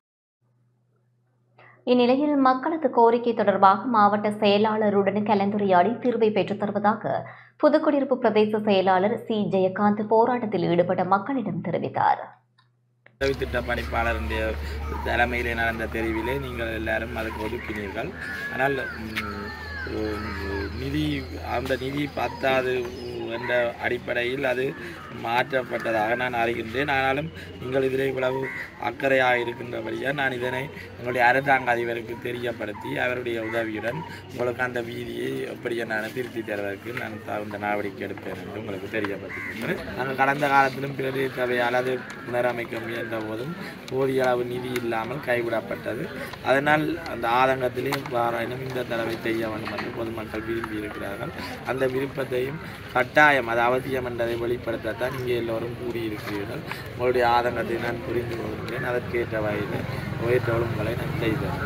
இந்நிலையில் மக்களது கோரிக்கை தொடர்பாக மாவட்ட செயலாளருடன் கலந்துரையாடி தீர்வை பெற்றுத் தருவதாக புதுக்குடியிருப்பு பிரதேச செயலாளர் சி ஜெயகாந்த் போராட்டத்தில் ஈடுபட்ட மக்களிடம் தெரிவித்தார் உதவி திட்ட பணிப்பாளருடைய தலைமையிலே நடந்த தெரிவிலே நீங்கள் எல்லாரும் அதுக்கு ஒதுக்கினீர்கள் ஆனால் ம், உம், நிதி அந்த நிதி பத்தாது என்ற அடிப்படையில் அது மாற்றப்பட்டதாக நான் அறிகின்றேன் ஆனாலும் நீங்கள் இதில் இவ்வளவு அக்கறையாக இருக்கின்றபடியாக நான் இதனை உங்களுடைய அரசாங்க அதிபருக்கு தெரியப்படுத்தி அவருடைய உதவியுடன் உங்களுக்கு அந்த வீதியை எப்படி நான் திருத்தி தருவதற்கு நான் தகுந்த நடவடிக்கை எடுப்பேன் என்று உங்களுக்கு தெரியப்படுத்துகின்றேன் நாங்கள் கடந்த காலத்திலும் பிரதேச சபையால் அது புனரமைக்க முயன்ற போதும் போதிய அளவு நிதி இல்லாமல் கைவிடப்பட்டது அதனால் அந்த ஆதங்கத்திலே வாராயினும் இந்த தடவை செய்ய வேண்டும் என்று பொதுமக்கள் விரும்பி இருக்கிறார்கள் அந்த விருப்பத்தையும் கட்டாயம் அது அவசியம் என்பதை வெளிப்படுத்தத்தான் இங்கே எல்லோரும் கூடியிருக்கிறீர்கள் உங்களுடைய ஆதங்கத்தை நான் புரிந்து கொள்கின்றேன் அதற்கேற்ற வகையில் உயர்த்த ஒழுங்குகளை நான் செய்தேன்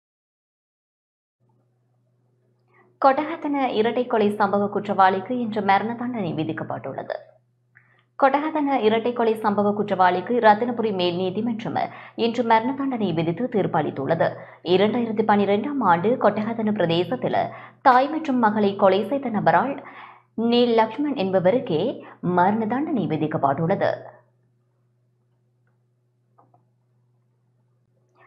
கொட்டகத்தன இரட்டை கொலை சம்பவ குற்றவாளிக்கு இன்று மரண தண்டனை விதிக்கப்பட்டுள்ளது கொட்டகத்தன இரட்டை கொலை சம்பவ குற்றவாளிக்கு ரத்தினபுரி மேல் நீதிமன்றம் இன்று மரண தண்டனை விதித்து தீர்ப்பளித்துள்ளது இரண்டாயிரத்தி பனிரெண்டாம் ஆண்டு கொட்டகத்தன பிரதேசத்தில் தாய் மற்றும் மகளை கொலை செய்த நபரால் நீல் லக்ஷ்மண் என்பவருக்கே மரண தண்டனை விதிக்கப்பட்டுள்ளது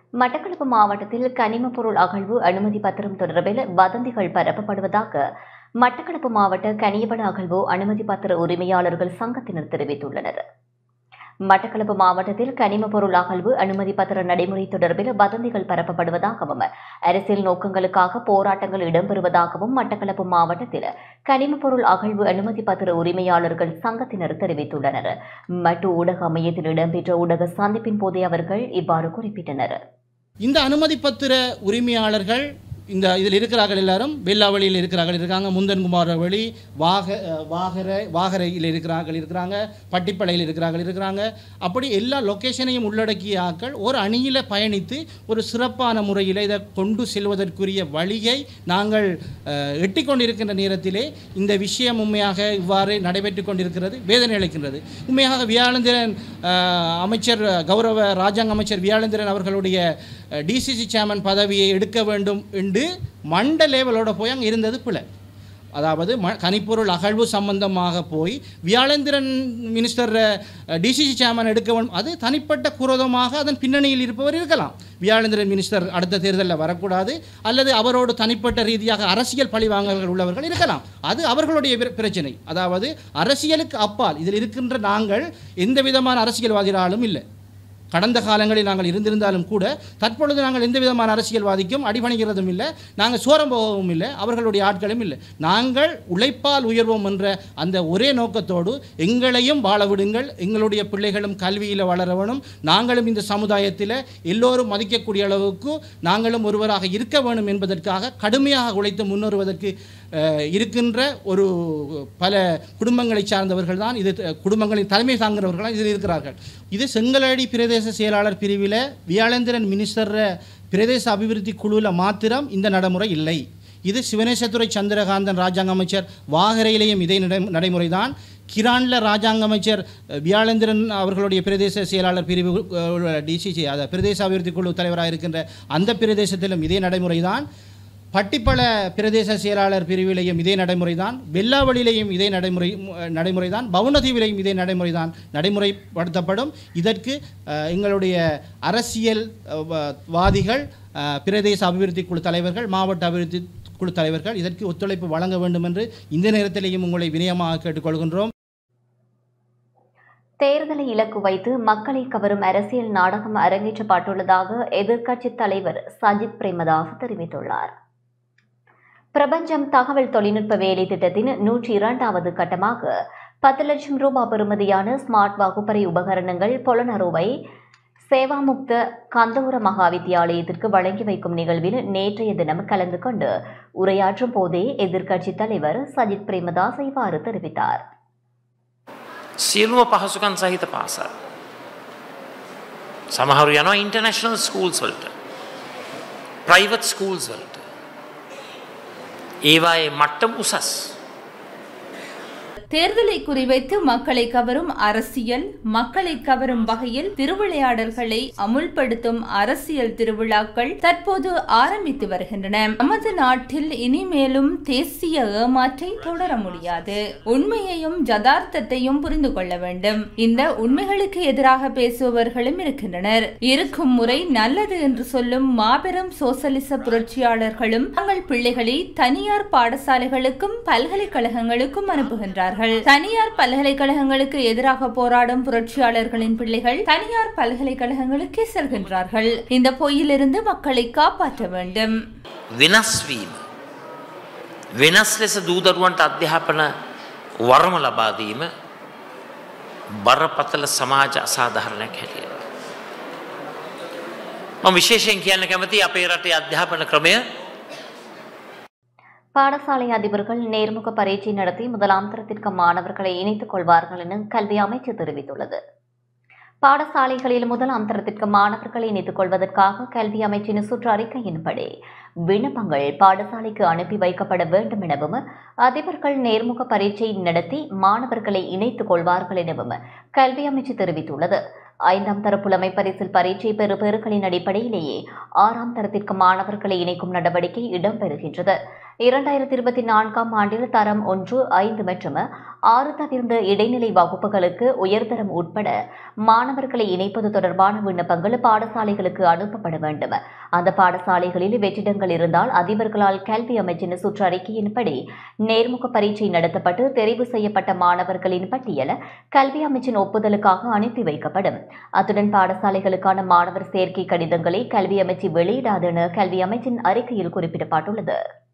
மட்டக்களப்பு மாவட்டத்தில் கனிம பொருள் அகழ்வு அனுமதி பத்திரம் தொடர்பில் வதந்திகள் பரப்பப்படுவதாக மட்டக்களப்பு மாவட்ட கனியவள அகழ்வு அனுமதி பத்திர உரிமையாளர்கள் சங்கத்தினர் தெரிவித்துள்ளனர் மட்டக்களப்பு மாவட்டத்தில் கனிம பொருள் அகழ்வு அனுமதி பத்திர நடைமுறை தொடர்பில் வதந்திகள் பரப்பப்படுவதாகவும் அரசியல் நோக்கங்களுக்காக போராட்டங்கள் இடம்பெறுவதாகவும் மட்டக்களப்பு மாவட்டத்தில் கனிம பொருள் அகழ்வு அனுமதி பத்திர உரிமையாளர்கள் சங்கத்தினர் தெரிவித்துள்ளனர் மட்டு ஊடக அமையத்தில் இடம்பெற்ற ஊடக சந்திப்பின் போதே அவர்கள் இவ்வாறு குறிப்பிட்டனர் இந்த அனுமதி பத்திர உரிமையாளர்கள் இந்த இதில் இருக்கிறார்கள் எல்லாரும் வெள்ளாவளியில் இருக்கிறார்கள் இருக்காங்க முந்தன்குமார் வழி வாக அஹ், வாகர வாகரையில் இருக்கிறார்கள் இருக்கிறாங்க பட்டிப்பளையில் இருக்கிறார்கள் இருக்கிறாங்க அப்படி எல்லா லொக்கேஷனையும் உள்ளடக்கிய ஆட்கள் ஒரு அணியில் பயணித்து ஒரு சிறப்பான முறையில் இதை கொண்டு செல்வதற்குரிய வழியை நாங்கள் அஹ், எட்டிக் கொண்டிருக்கின்ற நேரத்திலே இந்த விஷயம் உண்மையாக இவ்வாறு நடைபெற்று கொண்டிருக்கிறது வேதனை அளிக்கின்றது உண்மையாக வியாழந்திரன் அஹ், அமைச்சர் கௌரவ ராஜாங்க அமைச்சர் வியாழந்திரன் அவர்களுடைய டிசிசி சேர்மன் பதவியை எடுக்க வேண்டும் என்று மண்ட லேவலோட போய் அங்கே இருந்தது பிள்ளை அதாவது ம கனிப்பொருள் அகழ்வு சம்பந்தமாக போய் வியாழேந்திரன் மினிஸ்டர் டிசிசி சேர்மன் எடுக்க வேண்டும் அது தனிப்பட்ட குரோதமாக அதன் பின்னணியில் இருப்பவர் இருக்கலாம் வியாழேந்திரன் மினிஸ்டர் அடுத்த தேர்தலில் வரக்கூடாது அல்லது அவரோடு தனிப்பட்ட ரீதியாக அரசியல் பழிவாங்கல்கள் உள்ளவர்கள் இருக்கலாம் அது அவர்களுடைய பிர- பிரச்சனை அதாவது அரசியலுக்கு அப்பால் இதில் இருக்கின்ற நாங்கள் எந்த விதமான அரசியல்வாதிகளாலும் இல்லை கடந்த காலங்களில் நாங்கள் இருந்திருந்தாலும் கூட தற்பொழுது நாங்கள் எந்த விதமான அரசியல்வாதிக்கும் அடிபணிகிறதும் இல்லை நாங்கள் சோரம் போகவும் இல்லை அவர்களுடைய ஆட்களும் இல்லை நாங்கள் உழைப்பால் உயர்வோம் என்ற அந்த ஒரே நோக்கத்தோடு எங்களையும் வாழ விடுங்கள் எங்களுடைய பிள்ளைகளும் கல்வியில் வளர வேணும் நாங்களும் இந்த சமுதாயத்தில் எல்லோரும் மதிக்கக்கூடிய அளவுக்கு நாங்களும் ஒருவராக இருக்க வேணும் என்பதற்காக கடுமையாக உழைத்து முன்னேறுவதற்கு அஹ், இருக்கின்ற ஒரு பல குடும்பங்களை சார்ந்தவர்கள் தான் இது அஹ், குடும்பங்களின் தலைமை தாங்குகிறவர்கள் தான் இதில் இருக்கிறார்கள் இது செங்கலடி பிரதேச செயலாளர் பிரிவில் வியாழேந்திரன் மினிஸ்டர் பிரதேச அபிவிருத்தி குழுவில் மாத்திரம் இந்த நடைமுறை இல்லை இது சிவனேசத்துறை சந்திரகாந்தன் ராஜாங்க அமைச்சர் வாகரையிலேயும் இதே நடை நடைமுறைதான் கிரானில் ராஜாங்க அமைச்சர் அஹ், வியாழேந்திரன் அவர்களுடைய பிரதேச செயலாளர் பிரிவு டிசிசி அதாவது பிரதேச அபிவிருத்தி குழு தலைவராக இருக்கின்ற அந்த பிரதேசத்திலும் இதே நடைமுறைதான் பட்டிப்பள பிரதேச செயலாளர் பிரிவிலேயும் இதே நடைமுறைதான் வெள்ளாவளியிலேயும் இதே நடைமுறை நடைமுறைதான் பவுனதீவிலையும் இதே நடைமுறைதான் நடைமுறைப்படுத்தப்படும் இதற்கு அஹ், எங்களுடைய அரசியல் அஹ், வ- வாதிகள் அஹ், பிரதேச அபிவிருத்தி குழு தலைவர்கள் மாவட்ட அபிவிருத்தி குழு தலைவர்கள் இதற்கு ஒத்துழைப்பு வழங்க வேண்டும் என்று இந்த நேரத்திலேயும் உங்களை வினயமாக கேட்டுக்கொள்கின்றோம் தேர்தலை இலக்கு வைத்து மக்களை கவரும் அரசியல் நாடகம் அரங்கேற்றப்பட்டுள்ளதாக எதிர்க்கட்சித் தலைவர் சஜித் பிரேமதாஸ் தெரிவித்துள்ளார் பிரபஞ்சம் தகவல் தொழில்நுட்ப வேலை திட்டத்தின் நூற்றி இரண்டாவது கட்டமாக பத்து லட்சம் ரூபாய் பெறுமதியான ஸ்மார்ட் வகுப்பறை உபகரணங்கள் பொலனருவை சேவாமுக்த கந்தபுர மகா வித்தியாலயத்திற்கு வழங்கி வைக்கும் நிகழ்வில் நேற்றைய தினம் கலந்து கொண்டு உரையாற்றும் போதே எதிர்க்கட்சித் தலைவர் சஜித் பிரேமதாஸ் இவ்வாறு தெரிவித்தார் සියලුම පහසුකන් සහිත පාසල්. සමහරු යනවා ඉන්ටර්නශනල් ස්කූල්ස් වලට ප්‍රයිවට් ස්කූල්ස් වලට ඒවායේ මට්ටම් උසස් தேர்தலை குறிவைத்து மக்களை கவரும் அரசியல் மக்களை கவரும் வகையில் திருவிளையாடல்களை அமுல்படுத்தும் அரசியல் திருவிழாக்கள் தற்போது ஆரம்பித்து வருகின்றன நமது நாட்டில் இனிமேலும் தேசிய ஏமாற்றை தொடர முடியாது உண்மையையும் யதார்த்தத்தையும் புரிந்து கொள்ள வேண்டும் இந்த உண்மைகளுக்கு எதிராக பேசுபவர்களும் இருக்கின்றனர் இருக்கும் முறை நல்லது என்று சொல்லும் மாபெரும் சோசலிச புரட்சியாளர்களும் தங்கள் பிள்ளைகளை தனியார் பாடசாலைகளுக்கும் பல்கலைக்கழகங்களுக்கும் அனுப்புகின்றார்கள் தனியார் பல்கலைக்கழகங்களுக்கு எதிராக போராடும் புரட்சியாளர்களின் பிள்ளைகள் தனியார் பல்கலைக்கழகங்களுக்கே செல்கின்றார்கள் இந்த பொய்யிலிருந்து மக்களை காப்பாற்ற வேண்டும் වෙනස්වීම වෙනස් ලෙස දූදරුවන්ට අධ්‍යාපන වරම ලබාදීම බරපතල සමාජ අසාධහරණයක් හැටිය. මම විශේෂයෙන් කියන්න කැමති අපේ රටේ අධ්‍යාපන ක්‍රමය பாடசாலை அதிபர்கள் நேர்முக பரீட்சை நடத்தி முதலாம் தரத்திற்கு மாணவர்களை இணைத்துக் கொள்வார்கள் என கல்வி அமைச்சு தெரிவித்துள்ளது பாடசாலைகளில் முதலாம் தரத்திற்கு மாணவர்களை இணைத்துக் கொள்வதற்காக கல்வி அமைச்சின் சுற்று அறிக்கையின்படி விண்ணப்பங்கள் பாடசாலைக்கு அனுப்பி வைக்கப்பட வேண்டும் எனவும் அதிபர்கள் நேர்முக பரீட்சை நடத்தி மாணவர்களை இணைத்துக் கொள்வார்கள் எனவும் கல்வி அமைச்சு தெரிவித்துள்ளது ஐந்தாம் தர புலமை பரிசில் பரீட்சை பெறு பெறுகளின் அடிப்படையிலேயே ஆறாம் தரத்திற்கு மாணவர்களை இணைக்கும் நடவடிக்கை இடம்பெறுகின்றது இரண்டாயிரத்தி இருபத்தி நான்காம் ஆண்டில் தரம் ஒன்று ஐந்து மற்றும் ஆறு தவிர்ந்த இடைநிலை வகுப்புகளுக்கு உயர்தரம் உட்பட மாணவர்களை இணைப்பது தொடர்பான விண்ணப்பங்கள் பாடசாலைகளுக்கு அனுப்பப்பட வேண்டும் அந்த பாடசாலைகளில் வெற்றிடங்கள் இருந்தால் அதிபர்களால் கல்வி அமைச்சின் சுற்றறிக்கையின்படி நேர்முக பரீட்சை நடத்தப்பட்டு தெரிவு செய்யப்பட்ட மாணவர்களின் பட்டியல் கல்வி அமைச்சின் ஒப்புதலுக்காக அனுப்பி வைக்கப்படும் அத்துடன் பாடசாலைகளுக்கான மாணவர் சேர்க்கை கடிதங்களை கல்வி அமைச்சு வெளியிடாது என கல்வி அமைச்சின் அறிக்கையில் குறிப்பிடப்பட்டுள்ளது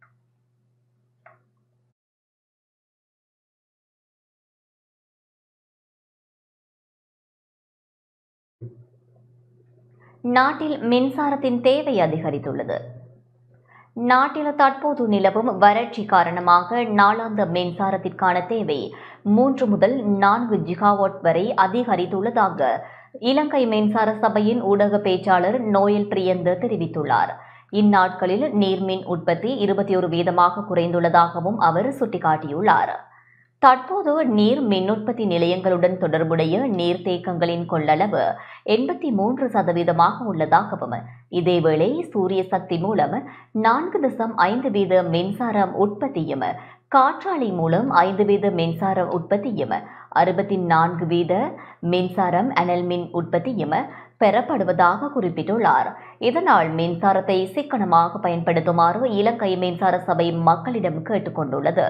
நாட்டில் மின்சாரத்தின் தேவை அதிகரித்துள்ளது நாட்டில் தற்போது நிலவும் வறட்சி காரணமாக நாளாந்த மின்சாரத்திற்கான தேவை மூன்று முதல் நான்கு ஜிகாவாட் வரை அதிகரித்துள்ளதாக இலங்கை மின்சார சபையின் ஊடக பேச்சாளர் நோயல் பிரியந்த தெரிவித்துள்ளார் இந்நாட்களில் நீர்மின் உற்பத்தி இருபத்தி ஒரு வீதமாக குறைந்துள்ளதாகவும் அவர் சுட்டிக்காட்டியுள்ளார் தற்போது நீர் மின் உற்பத்தி நிலையங்களுடன் தொடர்புடைய நீர்த்தேக்கங்களின் கொள்ளளவு எண்பத்தி மூன்று சதவீதமாக உள்ளதாகவும் இதேவேளை சூரிய சக்தி மூலம் நான்கு தசம் ஐந்து வீத மின்சாரம் உற்பத்தியும் காற்றாலை மூலம் ஐந்து வீத மின்சார உற்பத்தியும் அறுபத்தி நான்கு வீத மின்சாரம் அனல் மின் உற்பத்தியும் பெறப்படுவதாக குறிப்பிட்டுள்ளார் இதனால் மின்சாரத்தை சிக்கனமாக பயன்படுத்துமாறு இலங்கை மின்சார சபை மக்களிடம் கேட்டுக்கொண்டுள்ளது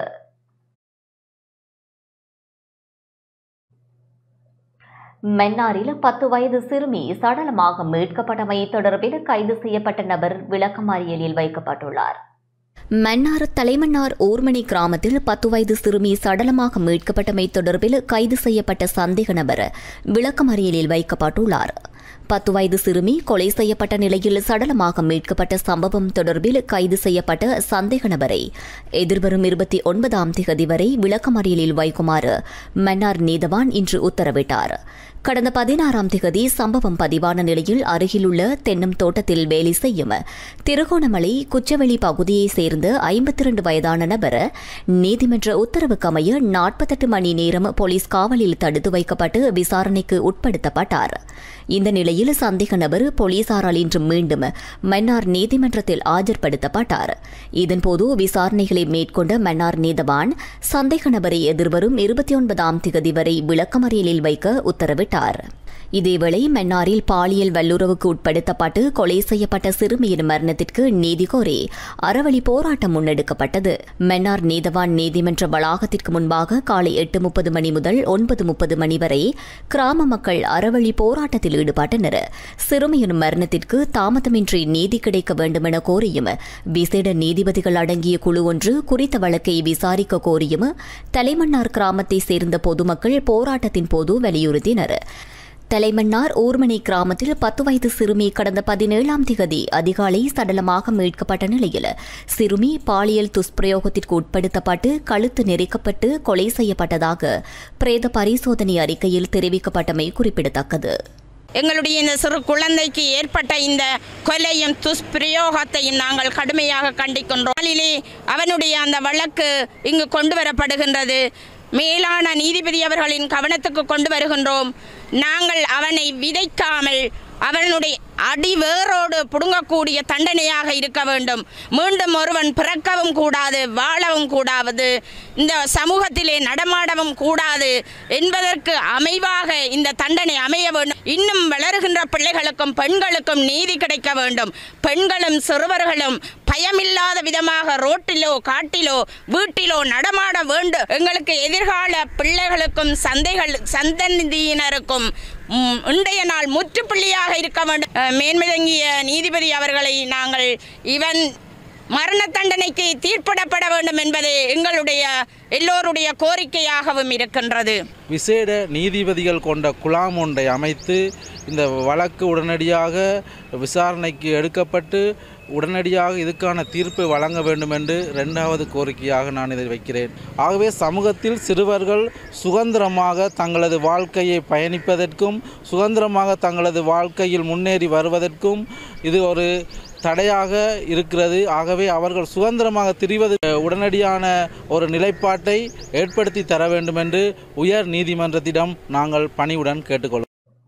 மன்னாரில் பத்து வயது சிறுமி சடலமாக மீட்கப்பட்டமை தொடர்பில் கைது செய்யப்பட்ட நபர் விளக்கமறியலில் வைக்கப்பட்டுள்ளார் மன்னார் தலைமன்னார் ஊர்மணி கிராமத்தில் பத்து வயது சிறுமி சடலமாக மீட்கப்பட்டமை தொடர்பில் கைது செய்யப்பட்ட சந்தேக நபர் விளக்கமறியலில் வைக்கப்பட்டுள்ளார் பத்து வயது சிறுமி கொலை செய்யப்பட்ட நிலையில் சடலமாக மீட்கப்பட்ட சம்பவம் தொடர்பில் கைது செய்யப்பட்ட சந்தேக நபரை எதிர்வரும் இருபத்தி ஒன்பதாம் திகதி வரை விளக்கமறியலில் வைக்குமாறு மன்னார் நீதவான் இன்று உத்தரவிட்டார் கடந்த பதினாறாம் திகதி சம்பவம் பதிவான நிலையில் அருகிலுள்ள தென்னம் தோட்டத்தில் வேலை செய்யும் திருகோணமலை குச்சவெளி பகுதியைச் சேர்ந்த ஐம்பத்தி இரண்டு வயதான நபர் நீதிமன்ற உத்தரவுக்கு அமைய நாற்பத்தெட்டு மணி நேரம் போலீஸ் காவலில் தடுத்து வைக்கப்பட்டு விசாரணைக்கு உட்படுத்தப்பட்டார் இந்த நிலையில் சந்தேக நபர் போலீசாரால் இன்று மீண்டும் மன்னார் நீதிமன்றத்தில் ஆஜர்படுத்தப்பட்டார் இதன்போது விசாரணைகளை மேற்கொண்ட மன்னார் நீதவான் சந்தேக நபரை எதிர்வரும் இருபத்தி ஒன்பதாம் திகதி வரை விளக்கமறியலில் வைக்க உத்தரவிட்டார் இதேவேளை மன்னாரில் பாலியல் வல்லுறவுக்கு உட்படுத்தப்பட்டு கொலை செய்யப்பட்ட சிறுமியின் மரணத்திற்கு நீதி கோரி அறவழி போராட்டம் முன்னெடுக்கப்பட்டது மன்னார் நீதவான் நீதிமன்ற வளாகத்திற்கு முன்பாக காலை எட்டு முப்பது மணி முதல் ஒன்பது முப்பது மணி வரை கிராம மக்கள் அறவழி போராட்டத்தில் ஈடுபட்டனர் சிறுமியின் மரணத்திற்கு தாமதமின்றி நீதி கிடைக்க வேண்டுமென கோரியும் விசேட நீதிபதிகள் அடங்கிய குழு ஒன்று குறித்த வழக்கை விசாரிக்க கோரியும் தலைமன்னார் கிராமத்தைச் சேர்ந்த பொதுமக்கள் போராட்டத்தின் போது வலியுறுத்தினர் தலைமன்னார் ஊர்மனை கிராமத்தில் பத்து வயது சிறுமி கடந்த பதினேழாம் திகதி அதிகாலை சடலமாக மீட்கப்பட்ட நிலையில் சிறுமி பாலியல் துஷ்பிரயோகத்திற்கு உட்படுத்தப்பட்டு கழுத்து நெரிக்கப்பட்டு கொலை செய்யப்பட்டதாக பிரேத பரிசோதனை அறிக்கையில் தெரிவிக்கப்பட்டமை குறிப்பிடத்தக்கது எங்களுடைய இந்த சிறு குழந்தைக்கு ஏற்பட்ட இந்த கொலையும் துஷ்பிரயோகத்தையும் நாங்கள் கடுமையாக கண்டிக்கின்றோம் நாளிலே அவனுடைய அந்த வழக்கு இங்கு கொண்டு வரப்படுகின்றது மேலான நீதிபதி அவர்களின் கவனத்துக்கு கொண்டு வருகின்றோம் நாங்கள் அவனை விதைக்காமல் அவனுடைய அடி வேரோடு புடுங்கக்கூடிய தண்டனையாக இருக்க வேண்டும் மீண்டும் ஒருவன் பிறக்கவும் கூடாது வாழவும் கூடாது இந்த சமூகத்திலே நடமாடவும் கூடாது என்பதற்கு அமைவாக இந்த தண்டனை அமைய வேண்டும் இன்னும் வளருகின்ற பிள்ளைகளுக்கும் பெண்களுக்கும் நீதி கிடைக்க வேண்டும் பெண்களும் சிறுவர்களும் பயமில்லாத விதமாக ரோட்டிலோ காட்டிலோ வீட்டிலோ நடமாட வேண்டும் எங்களுக்கு எதிர்கால பிள்ளைகளுக்கும் சந்தைகள் சந்ததியினருக்கும் ம், இன்றைய நாள் முற்றுப்புள்ளியாக இருக்க வேண்டும் அஹ், மேன்மிதங்கிய நீதிபதி அவர்களை நாங்கள் இவன் மரண தண்டனைக்கு தீர்ப்பிடப்பட வேண்டும் என்பது எங்களுடைய எல்லோருடைய கோரிக்கையாகவும் இருக்கின்றது விசேட நீதிபதிகள் கொண்ட குழாம் ஒன்றை அமைத்து இந்த வழக்கு உடனடியாக விசாரணைக்கு எடுக்கப்பட்டு உடனடியாக இதுக்கான தீர்ப்பை வழங்க வேண்டும் என்று இரண்டாவது கோரிக்கையாக நான் இதை வைக்கிறேன் ஆகவே சமூகத்தில் சிறுவர்கள் சுதந்திரமாக தங்களது வாழ்க்கையை பயணிப்பதற்கும் சுதந்திரமாக தங்களது வாழ்க்கையில் முன்னேறி வருவதற்கும் இது ஒரு தடையாக இருக்கிறது ஆகவே அவர்கள் சுதந்திரமாக திரிவது உடனடியான ஒரு நிலைப்பாட்டை ஏற்படுத்தி தர வேண்டும் என்று உயர் நீதிமன்றத்திடம் நாங்கள் பணிவுடன் கேட்டுக்கொள்கிறோம்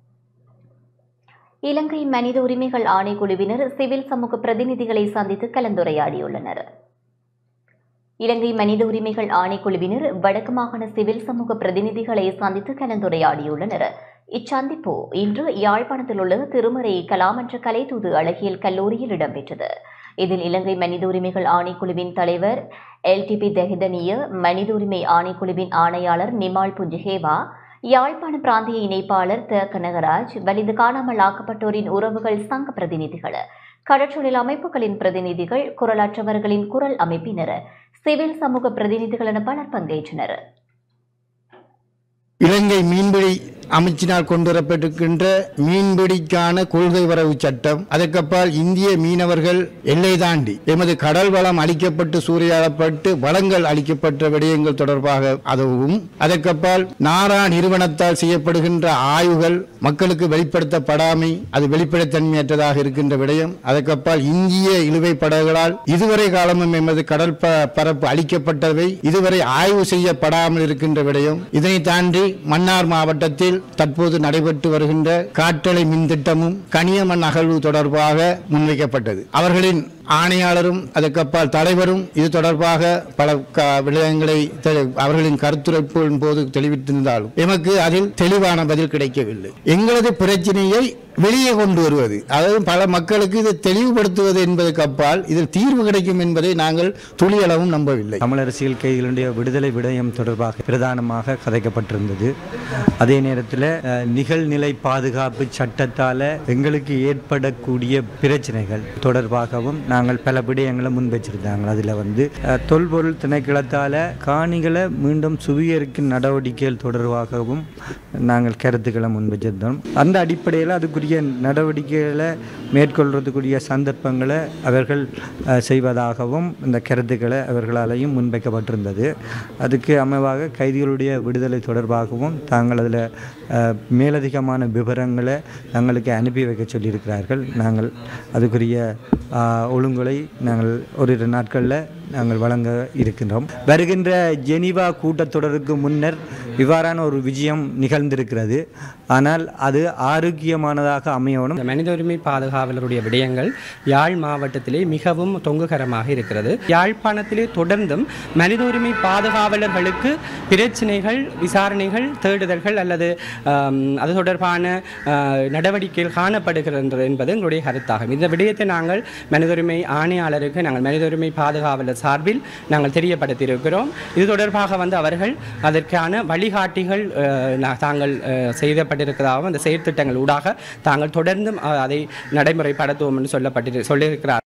இலங்கை மனித உரிமைகள் ஆணைக்குழுவினர் சிவில் சமூக பிரதிநிதிகளை சந்தித்து கலந்துரையாடியுள்ளனர் இலங்கை மனித உரிமைகள் ஆணைக்குழுவினர் வடக்கு மாகாண சிவில் சமூக பிரதிநிதிகளை சந்தித்து கலந்துரையாடியுள்ளனர் இச்சந்திப்பு இன்று யாழ்ப்பாணத்தில் உள்ள திருமறை கலாமன்ற கலைத்தூது அழகியல் கல்லூரியில் இடம்பெற்றது இதில் இலங்கை மனித உரிமைகள் ஆணைக்குழுவின் தலைவர் எல்டிபி தெஹிதனிய மனித உரிமை ஆணைக்குழுவின் ஆணையாளர் நிமால் புஞ்சுகேவா யாழ்ப்பாண பிராந்திய இணைப்பாளர் த கனகராஜ் வலிந்து காணாமல் ஆக்கப்பட்டோரின் உறவுகள் சங்க பிரதிநிதிகள் கடற்றொழில் அமைப்புகளின் பிரதிநிதிகள் குரலற்றவர்களின் குரல் அமைப்பினர் சிவில் சமூக பிரதிநிதிகள் என பலர் பங்கேற்றனர் இலங்கை மீன்பிடி அமைச்சினால் கொண்டுவரப்பட்டிருக்கின்ற மீன்பிடிக்கான கொள்கை வரவு சட்டம் அதற்கப்பால் இந்திய மீனவர்கள் எல்லை தாண்டி எமது கடல் வளம் அளிக்கப்பட்டு சூறையாடப்பட்டு வளங்கள் அளிக்கப்பட்ட விடயங்கள் தொடர்பாக அதுவும் அதற்கப்பால் நாரா நிறுவனத்தால் செய்யப்படுகின்ற ஆய்வுகள் மக்களுக்கு வெளிப்படுத்தப்படாமை அது வெளிப்படைத்தன்மையற்றதாக இருக்கின்ற விடயம் அதற்கப்பால் இந்திய இழுவை படகுகளால் இதுவரை காலமும் எமது கடல் ப- பரப்பு அளிக்கப்பட்டவை இதுவரை ஆய்வு செய்யப்படாமல் இருக்கின்ற விடயம் இதனை தாண்டி மன்னார் மாவட்டத்தில் தற்போது நடைபெற்று வருகின்ற காற்றலை மின் திட்டமும் கனியமண் அகழ்வு தொடர்பாக முன்வைக்கப்பட்டது அவர்களின் ஆணையாளரும் அதற்கப்பால் தலைவரும் இது தொடர்பாக பல க- விடயங்களை தெ- அவர்களின் கருத்துரைப்பின் போது தெளிவித்திருந்தாலும் எமக்கு அதில் தெளிவான பதில் கிடைக்கவில்லை எங்களது பிரச்சனையை வெளியே கொண்டு வருவது அதாவது பல மக்களுக்கு இதை தெளிவுபடுத்துவது என்பதற்கு அப்பால் இதில் தீர்வு கிடைக்கும் என்பதை நாங்கள் துளியளவும் நம்பவில்லை தமிழ் அரசியல் கைதிகளுடைய விடுதலை விடயம் தொடர்பாக பிரதானமாக கதைக்கப்பட்டிருந்தது அதே நேரத்தில் அஹ், நிகழ்நிலை பாதுகாப்பு சட்டத்தால் எங்களுக்கு ஏற்படக்கூடிய பிரச்சனைகள் தொடர்பாகவும் நாங்கள் பல விடயங்களை முன்வச்சிருந்தாங்க அதில் வந்து அஹ், தொல்பொருள் திணைக்களத்தால் காணிகளை மீண்டும் சுவீகரிக்கும் நடவடிக்கைகள் தொடர்பாகவும் நாங்கள் கருத்துக்களை முன்வச்சிருந்தோம் அந்த அடிப்படையில் அதுக்குரிய நடவடிக்கைகளை மேற்கொள்றதுக்குரிய சந்தர்ப்பங்களை அவர்கள் அஹ், செய்வதாகவும் இந்த கருத்துக்களை அவர்களாலேயும் முன்வைக்கப்பட்டிருந்தது அதுக்கு அமைவாக கைதிகளுடைய விடுதலை தொடர்பாகவும் தாங்கள் அதில் மேலதிகமான விவரங்களை தங்களுக்கு அனுப்பி வைக்க சொல்லியிருக்கிறார்கள் நாங்கள் அதுக்குரிய அஹ், ஒழுங்குகளை நாங்கள் ஓரிரு நாட்களில் நாங்கள் வழங்க இருக்கின்றோம் வருகின்ற ஜெனீவா கூட்டத்தொடருக்கு முன்னர் இவ்வாறான ஒரு விஜயம் நிகழ்ந்திருக்கிறது ஆனால் அது ஆரோக்கியமானதாக அமையணும் இந்த மனித உரிமை பாதுகாவலருடைய விடயங்கள் யாழ் மாவட்டத்திலே மிகவும் தொங்குகரமாக இருக்கிறது யாழ்ப்பாணத்திலே தொடர்ந்தும் மனித உரிமை பாதுகாவலர்களுக்கு பிரச்சனைகள் விசாரணைகள் தேடுதல்கள் அல்லது ஆம், அது தொடர்பான ஆ, நடவடிக்கைகள் காணப்படுகிறது என்பது எங்களுடைய கருத்தாகும் இந்த விடயத்தை நாங்கள் மனித உரிமை ஆணையாளருக்கு நாங்கள் மனித உரிமை பாதுகாவலர் சார்பில் நாங்கள் தெரியப்படுத்தியிருக்கிறோம் இது தொடர்பாக வந்து அவர்கள் அதற்கான வழிகாட்டிகள் ஆ, நா- தாங்கள் ஆ, செய்யப்பட்டிருக்கிறதாகவும் அந்த செயற்திட்டங்கள் ஊடாக தாங்கள் தொடர்ந்தும் ஆ, அதை நடைமுறைப்படுத்துவோம் என்று சொல்லப்பட்டு சொல்லியிருக்கிறார்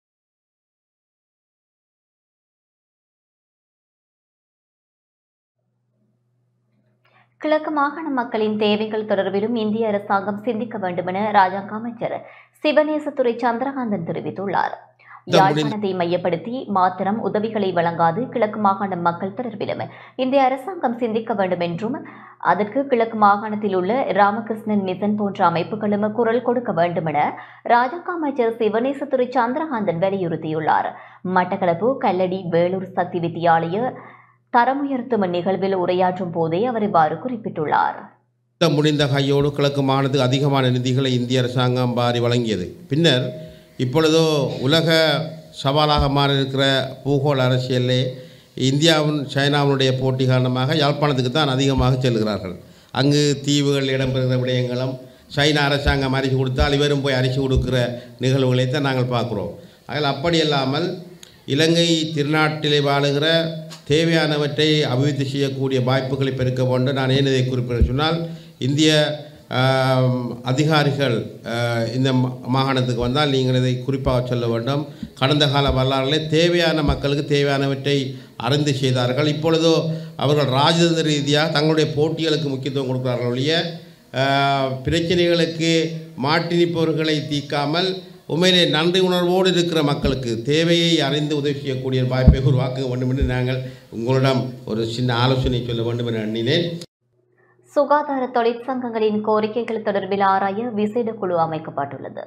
கிழக்கு மாகாண மக்களின் தேவைகள் தொடர்பிலும் இந்திய அரசாங்கம் சிந்திக்க வேண்டும் என ராஜாங்க அமைச்சர் சிவநேசத்துறை சந்திரகாந்தன் தெரிவித்துள்ளார் யாழ்ப்பாணத்தை மையப்படுத்தி மாத்திரம் உதவிகளை வழங்காது கிழக்கு மாகாண மக்கள் தொடர்பிலும் இந்திய அரசாங்கம் சிந்திக்க வேண்டும் என்றும் அதற்கு கிழக்கு மாகாணத்தில் உள்ள ராமகிருஷ்ணன் மிஷன் போன்ற அமைப்புகளும் குரல் கொடுக்க வேண்டும் என ராஜாங்க அமைச்சர் சிவநேசத்துறை சந்திரகாந்தன் வலியுறுத்தியுள்ளார் மட்டக்களப்பு கல்லடி வேலூர் சக்தி வித்தியாலய தரமுயர்த்தும் நிகழ்வில் உரையாற்றும் போதே அவர் இவ்வாறு குறிப்பிட்டுள்ளார் யுத்தம் முடிந்த கையோடு கிழக்கு மாநிலத்துக்கு அதிகமான நிதிகளை இந்திய அரசாங்கம் பாரி வழங்கியது பின்னர் இப்பொழுதோ உலக சவாலாக மாறியிருக்கிற பூகோள அரசியலிலே இந்தியாவின் சைனாவினுடைய போட்டி காரணமாக யாழ்ப்பாணத்துக்கு தான் அதிகமாக செல்கிறார்கள் அங்கு தீவுகள் இடம்பெறுகிற விடயங்களும் சைனா அரசாங்கம் அரிசி கொடுத்தால் இவரும் போய் அரிசி கொடுக்கிற நிகழ்வுகளை தான் நாங்கள் பார்க்குறோம் அதில் அப்படி இல்லாமல் இலங்கை திருநாட்டிலே வாழுகிற தேவையானவற்றை அபிவிருத்தி செய்யக்கூடிய வாய்ப்புகளை பெருக்க வேண்டும் நான் ஏன் இதை குறிப்பிட சொன்னால் இந்திய ஆம், அதிகாரிகள் ஆ, இந்த மா- மாகாணத்துக்கு வந்தால் நீங்கள் இதை குறிப்பாக சொல்ல வேண்டும் கடந்த கால வரலாறுகளே தேவையான மக்களுக்கு தேவையானவற்றை அறிந்து செய்தார்கள் இப்பொழுதோ அவர்கள் ராஜதந்திர ரீதியாக தங்களுடைய போட்டிகளுக்கு முக்கியத்துவம் கொடுக்கிறார்கள் ஒழிய ஆ, பிரச்சனைகளுக்கு மாட்டி நிற்பவர்களை தீர்க்காமல் உண்மையிலே நன்றி உணர்வோடு இருக்கிற மக்களுக்கு தேவையை அறிந்து உதவி செய்யக்கூடிய வாய்ப்பை உருவாக்க வேண்டும் என்று நாங்கள் உங்களிடம் ஒரு சின்ன ஆலோசனை சொல்ல வேண்டும் என எண்ணினேன் சுகாதார தொழிற்சங்கங்களின் கோரிக்கைகள் தொடர்பில் ஆராய விசேட குழு அமைக்கப்பட்டுள்ளது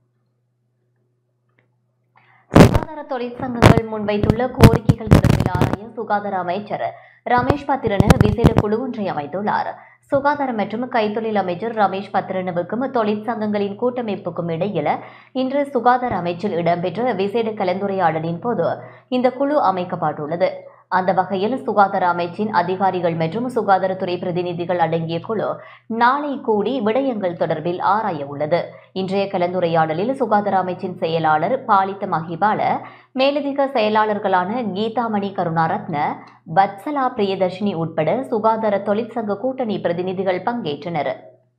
சுகாதார தொழிற்சங்கங்கள் முன்வைத்துள்ள கோரிக்கைகள் தொடர்பில் ஆராய சுகாதார அமைச்சர் ரமேஷ் பத்திரன விசேட குழு ஒன்றை அமைத்துள்ளார் சுகாதாரம் மற்றும் கைத்தொழில் அமைச்சர் ரமேஷ் பத்திரனுவுக்கும் தொழிற்சங்கங்களின் கூட்டமைப்புக்கும் இடையில் இன்று சுகாதார அமைச்சில் இடம்பெற்ற விசேட கலந்துரையாடலின் போது இந்த குழு அமைக்கப்பட்டுள்ளது அந்த வகையில் சுகாதார அமைச்சின் அதிகாரிகள் மற்றும் சுகாதாரத்துறை பிரதிநிதிகள் அடங்கிய குழு நாளை கூடி விடயங்கள் தொடர்பில் ஆராய உள்ளது இன்றைய கலந்துரையாடலில் சுகாதார அமைச்சின் செயலாளர் பாலித்த மகிபால மேலதிக செயலாளர்களான கீதாமணி கருணாரத்ன பத்சலா பிரியதர்ஷினி உட்பட சுகாதார தொழிற்சங்க கூட்டணி பிரதிநிதிகள் பங்கேற்றனர்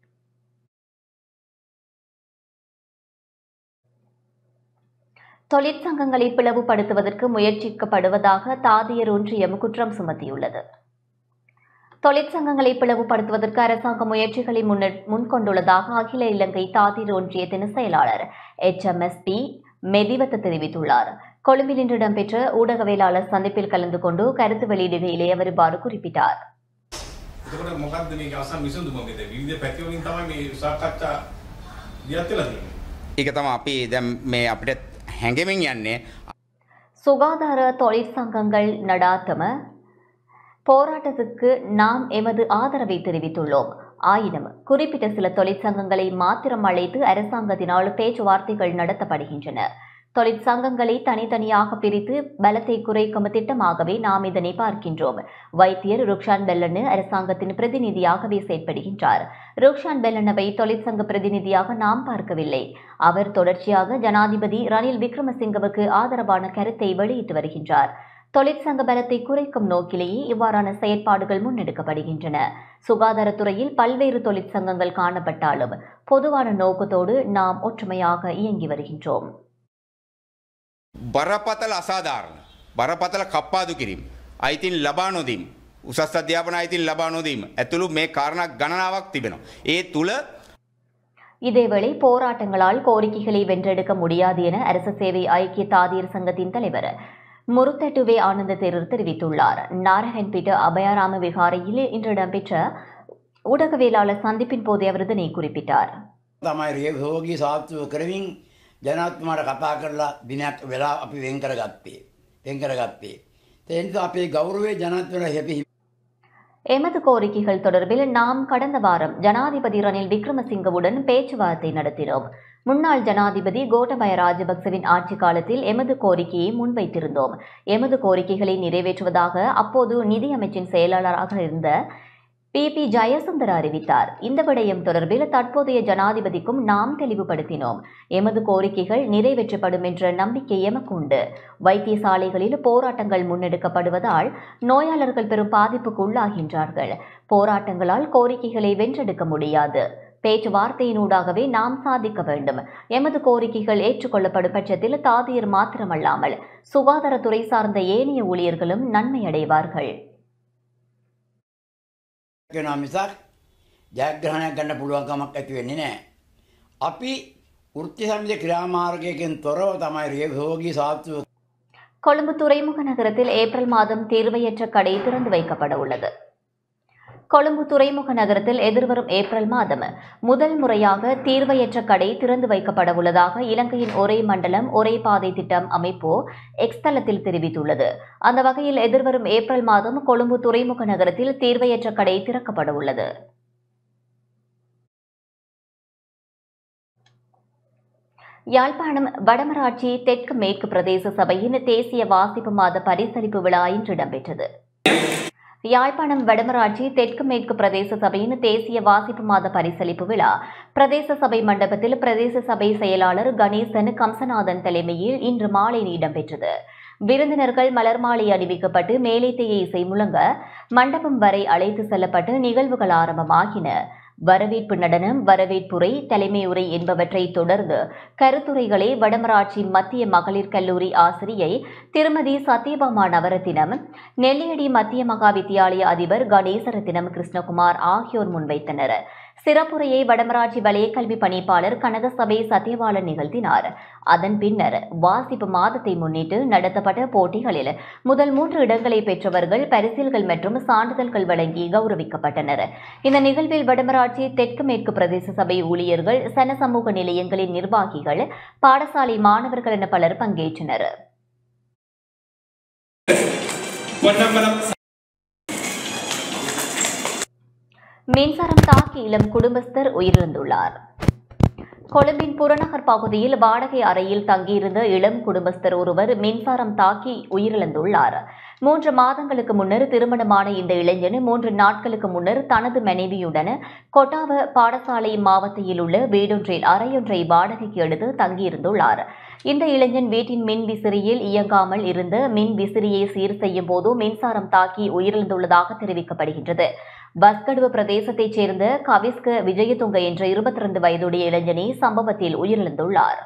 தொழிற்சங்கங்களை பிளவுபடுத்துவதற்கு முயற்சிக்கப்படுவதாக தாதியர் ஒன்றியம் குற்றம் சுமத்தியுள்ளது தொழிற்சங்கங்களை பிளவுபடுத்துவதற்கு அரசாங்க முயற்சிகளை முன்ன- முன்கொண்டுள்ளதாக அகில இலங்கை தாதியர் ஒன்றியத்தின் செயலாளர் H M S P Mediwatta தெரிவித்துள்ளார் கொழும்பில் இன்று இடம்பெற்ற ஊடகவியலாளர் சந்திப்பில் கலந்து கொண்டு கருத்து வெளியிடுகையிலே அவர் இவ்வாறு குறிப்பிட்டார் එතකොට මොකක්ද මේක අවසන් විසඳුම මෙතන විවිධ පැති වලින් තමයි මේ සාකච්ඡා දියත් වෙලා තියෙන්නේ. ඒක තමයි අපි දැන් මේ අපිට හැඟෙමින් යන්නේ சுகாதார தொழிற்சங்கங்கள் நடாத்தம போராட்டத்துக்கு நாம் எமது ஆதரவை தெரிவித்துள்ளோம் ஆயினும் குறிப்பிட்ட சில தொழிற்சங்கங்களை மாத்திரம் அழைத்து அரசாங்கத்தினால் பேச்சுவார்த்தைகள் நடத்தப்படுகின்றன தொழிற்சங்கங்களை தனித்தனியாக பிரித்து பலத்தை குறைக்கும் திட்டமாகவே நாம் இதனை பார்க்கின்றோம் வைத்தியர் ருக்ஷான் பெல்லனு அரசாங்கத்தின் பிரதிநிதியாகவே செயற்படுகின்றார் ருக்ஷான் பெல்லனவை தொழிற்சங்க பிரதிநிதியாக நாம் பார்க்கவில்லை அவர் தொடர்ச்சியாக ஜனாதிபதி ரணில் விக்ரமசிங்கவுக்கு ஆதரவான கருத்தை வெளியிட்டு வருகின்றார் தொழிற்சங்க பலத்தை குறைக்கும் நோக்கிலேயே இவ்வாறான செயற்பாடுகள் முன்னெடுக்கப்படுகின்றன சுகாதாரத்துறையில் பல்வேறு தொழிற்சங்கங்கள் காணப்பட்டாலும் பொதுவான நோக்கத்தோடு நாம் ஒற்றுமையாக இயங்கி வருகின்றோம் බරපතල අසාධාරණ බරපතල කප්පාදු කිරීම අයිතින් ලබා නොදීම උසස් අධ්‍යාපන අයිතින් ලබා නොදීම ඇතුළු මේ කාරණා ගණනාවක් තිබෙනවා. ඒ තුළ இதேவேளை போராட்டங்களால் கோரிக்கைகளை வென்றெடுக்க முடியாது என அரசு சேவை ஐக்கிய தாதியர் சங்கத்தின் தலைவர் முருத்தட்டுவே ஆனந்த தேரர் தெரிவித்துள்ளார் நாராயண்பேட்ட அபயாராம விகாரையில் இன்று இடம்பெற்ற ஊடகவியலாளர் சந்திப்பின் போதே அவர் இதனை குறிப்பிட்டார் තමයි රේ හෝගී සාත්තුව කරමින් ජනත්තුමාට කතා කරලා දිනයක් වෙලා අපි වෙන් කරගත්තේ. වෙන් කරගත්තේ. ඒ නිසා අපේ ගෞරවය ජනත්වල හැපි எமது கோரிக்கைகள் தொடர்பில் நாம் கடந்த வாரம் ஜனாதிபதி ரணில் விக்ரமசிங்கவுடன் பேச்சுவார்த்தை நடத்தினோம் முன்னாள் ஜனாதிபதி கோட்டபய ராஜபக்சவின் ஆட்சி காலத்தில் எமது கோரிக்கையை முன்வைத்திருந்தோம் எமது கோரிக்கைகளை நிறைவேற்றுவதாக அப்போது நிதியமைச்சின் செயலாளராக இருந்த பி பி ஜெயசுந்தர அறிவித்தார் இந்த விடயம் தொடர்பில் தற்போதைய ஜனாதிபதிக்கும் நாம் தெளிவுபடுத்தினோம் எமது கோரிக்கைகள் நிறைவேற்றப்படும் என்ற நம்பிக்கை எமக்கு உண்டு வைத்தியசாலைகளில் போராட்டங்கள் முன்னெடுக்கப்படுவதால் நோயாளர்கள் பெரும் பாதிப்புக்கு உள்ளாகின்றார்கள் போராட்டங்களால் கோரிக்கைகளை வென்றெடுக்க முடியாது பேச்சுவார்த்தையினூடாகவே நாம் சாதிக்க வேண்டும் எமது கோரிக்கைகள் ஏற்றுக்கொள்ளப்படும் பட்சத்தில் தாதியர் மாத்திரமல்லாமல் சுகாதாரத்துறை சார்ந்த ஏனைய ஊழியர்களும் நன்மை அடைவார்கள் වෙනවා මිසක් ජයග්‍රහණයක් ගන්න පුළුවන් කමක් ඇති වෙන්නේ නැහැ. අපි වෘත්ති සමිති ක්‍රියාමාර්ගයකින් තොරව තමයි රේ හෝගී සාත්තුව கொழும்பு துறைமுக நகரத்தில் ஏப்ரல் மாதம் தீர்வையற்ற கடை திறந்து வைக்கப்பட உள்ளது கொழும்பு துறைமுக நகரத்தில் எதிர்வரும் ஏப்ரல் மாதம் முதல் முறையாக தீர்வையற்ற கடை திறந்து வைக்கப்பட உள்ளதாக இலங்கையின் ஒரே மண்டலம் ஒரே பாதை திட்டம் அமைப்பு எக்ஸ் தளத்தில் தெரிவித்துள்ளது அந்த வகையில் எதிர்வரும் ஏப்ரல் மாதம் கொழும்பு துறைமுக நகரத்தில் தீர்வையற்ற கடை திறக்கப்பட உள்ளது யாழ்ப்பாணம் வடமராட்சி தெற்கு மேற்கு பிரதேச சபையின் தேசிய வாசிப்பு மாத பரிசளிப்பு விழா இன்று இடம்பெற்றது யாழ்ப்பாணம் வடமராட்சி தெற்கு மேற்கு பிரதேச சபையின் தேசிய வாசிப்பு மாத பரிசளிப்பு விழா பிரதேச சபை மண்டபத்தில் பிரதேச சபை செயலாளர் கணேசன் கம்சநாதன் தலைமையில் இன்று மாலை இடம்பெற்றது விருந்தினர்கள் மலர் மாலை அணிவிக்கப்பட்டு மேலைத்தைய இசை முழங்க மண்டபம் வரை அழைத்து செல்லப்பட்டு நிகழ்வுகள் ஆரம்பமாகின வரவேற்பு நடனம் வரவேற்புரை தலைமை உரை என்பவற்றை தொடர்ந்து கருத்துரைகளை வடமராட்சி மத்திய மகளிர் கல்லூரி ஆசிரியை திருமதி சத்யபாமா நவரத்தினம் நெல்லியடி மத்திய மகா வித்தியாலய அதிபர் கணேசரத்தினம் கிருஷ்ணகுமார் ஆகியோர் முன்வைத்தனர் சிறப்புரையை வடமராட்சி வலயக்கல்வி பணிப்பாளர் கனகசபை சத்யபாலன் நிகழ்த்தினார் அதன் பின்னர் வாசிப்பு மாதத்தை முன்னிட்டு நடத்தப்பட்ட போட்டிகளில் முதல் மூன்று இடங்களை பெற்றவர்கள் பரிசில்கள் மற்றும் சான்றிதழ்கள் வழங்கி கௌரவிக்கப்பட்டனர் இந்த நிகழ்வில் வடமராட்சி தெற்கு மேற்கு பிரதேச சபை ஊழியர்கள் சன சமூக நிலையங்களின் நிர்வாகிகள் பாடசாலை மாணவர்கள் என பலர் பங்கேற்றனர் மின்சாரம் தாக்கி இளம் குடும்பஸ்தர் உயிரிழந்துள்ளார் கொழும்பின் புறநகர் பகுதியில் வாடகை அறையில் தங்கியிருந்த இளம் குடும்பஸ்தர் ஒருவர் மின்சாரம் தாக்கி உயிரிழந்துள்ளார் மூன்று மாதங்களுக்கு முன்னர் திருமணமான இந்த இளைஞன் மூன்று நாட்களுக்கு முன்னர் தனது மனைவியுடன் கொட்டாவ பாடசாலை மாவட்டத்தில் உள்ள வீடொன்றில் அறையொன்றை வாடகைக்கு எடுத்து தங்கியிருந்துள்ளார் இந்த இளைஞன் வீட்டின் மின் விசிறியில் இயங்காமல் இருந்த மின் விசிறியை சீர் செய்யும் போது மின்சாரம் தாக்கி உயிரிழந்துள்ளதாக தெரிவிக்கப்படுகின்றது பஸ்கடுவ பிரதேசத்தைச் சேர்ந்த கவிஸ்க விஜயதுங்க என்ற இருபத்தி ரெண்டு வயதுடைய இளைஞனே சம்பவத்தில் உயிரிழந்துள்ளார்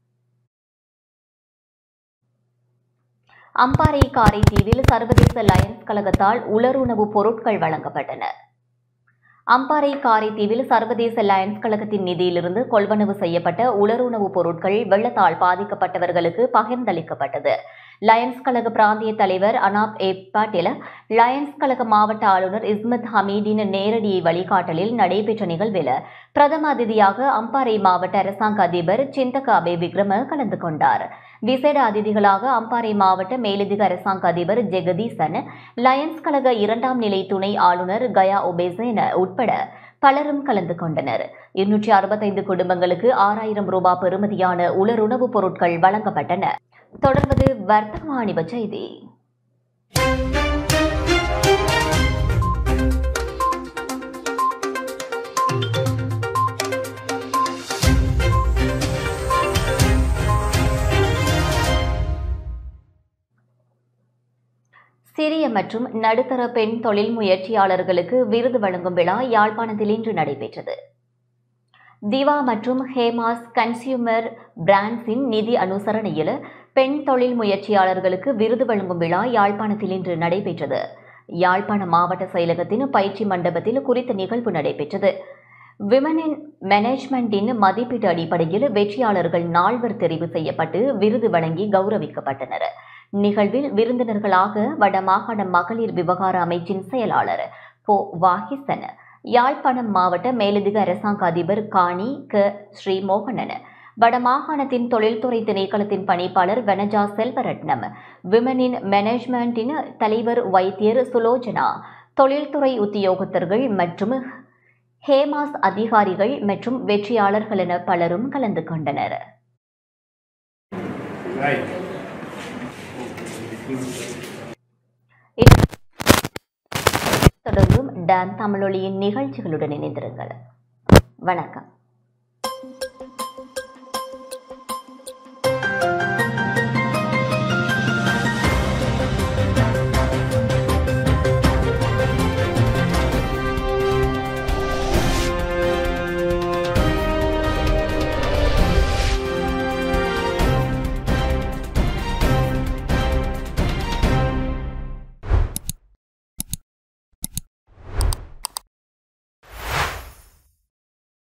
அம்பாறை காரைதீவில் சர்வதேச லயன்ஸ் கழகத்தால் உலருணவு பொருட்கள் வழங்கப்பட்டன அம்பாறை காரைதீவில் சர்வதேச லயன்ஸ் கழகத்தின் நிதியிலிருந்து கொள்வனவு செய்யப்பட்ட உலருணவு பொருட்கள் வெள்ளத்தால் பாதிக்கப்பட்டவர்களுக்கு பகிர்ந்தளிக்கப்பட்டது லயன்ஸ் கழக பிராந்திய தலைவர் அனாப் ஏ பாட்டில் லயன்ஸ் கழக மாவட்ட ஆளுநர் இஸ்மத் ஹமீதின் நேரடி வழிகாட்டலில் நடைபெற்ற நிகழ்வில் பிரதம அதிதியாக அம்பாறை மாவட்ட அரசாங்க அதிபர் சிந்தகாபே விக்ரம கலந்து கொண்டார் விசேட அதிதிகளாக அம்பாறை மாவட்ட மேலதிக அரசாங்க அதிபர் ஜெகதீசன் லயன்ஸ் கழக இரண்டாம் நிலை துணை ஆளுநர் கயா ஒபேசேன உட்பட பலரும் கலந்து கொண்டனர் இருநூற்றி அறுபத்தைந்து குடும்பங்களுக்கு ஆறாயிரம் ரூபாய் பெறுமதியான உலருணவுப் பொருட்கள் வழங்கப்பட்டன தொடர்வது வர்த்தக வாணிப செய்தி சிறிய மற்றும் நடுத்தர பெண் தொழில் முயற்சியாளர்களுக்கு விருது வழங்கும் விழா யாழ்ப்பாணத்தில் இன்று நடைபெற்றது திவா மற்றும் ஹேமாஸ் கன்சியூமர் பிராண்ட்ஸின் நிதி அனுசரணையில் பெண் தொழில் முயற்சியாளர்களுக்கு விருது வழங்கும் விழா யாழ்ப்பாணத்தில் இன்று நடைபெற்றது யாழ்ப்பாண மாவட்ட செயலகத்தின் பயிற்சி மண்டபத்தில் குறித்த நிகழ்வு நடைபெற்றது விமன் இன் மேனேஜ்மெண்டின் மதிப்பீட்டு அடிப்படையில் வெற்றியாளர்கள் நால்வர் தெரிவு செய்யப்பட்டு விருது வழங்கி கௌரவிக்கப்பட்டனர் நிகழ்வில் விருந்தினர்களாக வடமாகாண மகளிர் விவகார அமைச்சின் செயலாளர் போ வாகிசன் யாழ்ப்பாணம் மாவட்ட மேலதிக அரசாங்க அதிபர் காணி க ஸ்ரீமோகனன் வடமாகாணத்தின் தொழில்துறை திணைக்களத்தின் பணிப்பாளர் வனஜா செல்வரட்னம் விமனின் மேனேஜ்மெண்டின் தலைவர் வைத்தியர் சுலோஜனா தொழில்துறை உத்தியோகத்தர்கள் மற்றும் ஹேமாஸ் அதிகாரிகள் மற்றும் வெற்றியாளர்கள் என பலரும் கலந்து கொண்டனர் தொடர்ந்தும் டான் தமிழொலியின் நிகழ்ச்சிகளுடன் இணைந்திருங்கள் வணக்கம்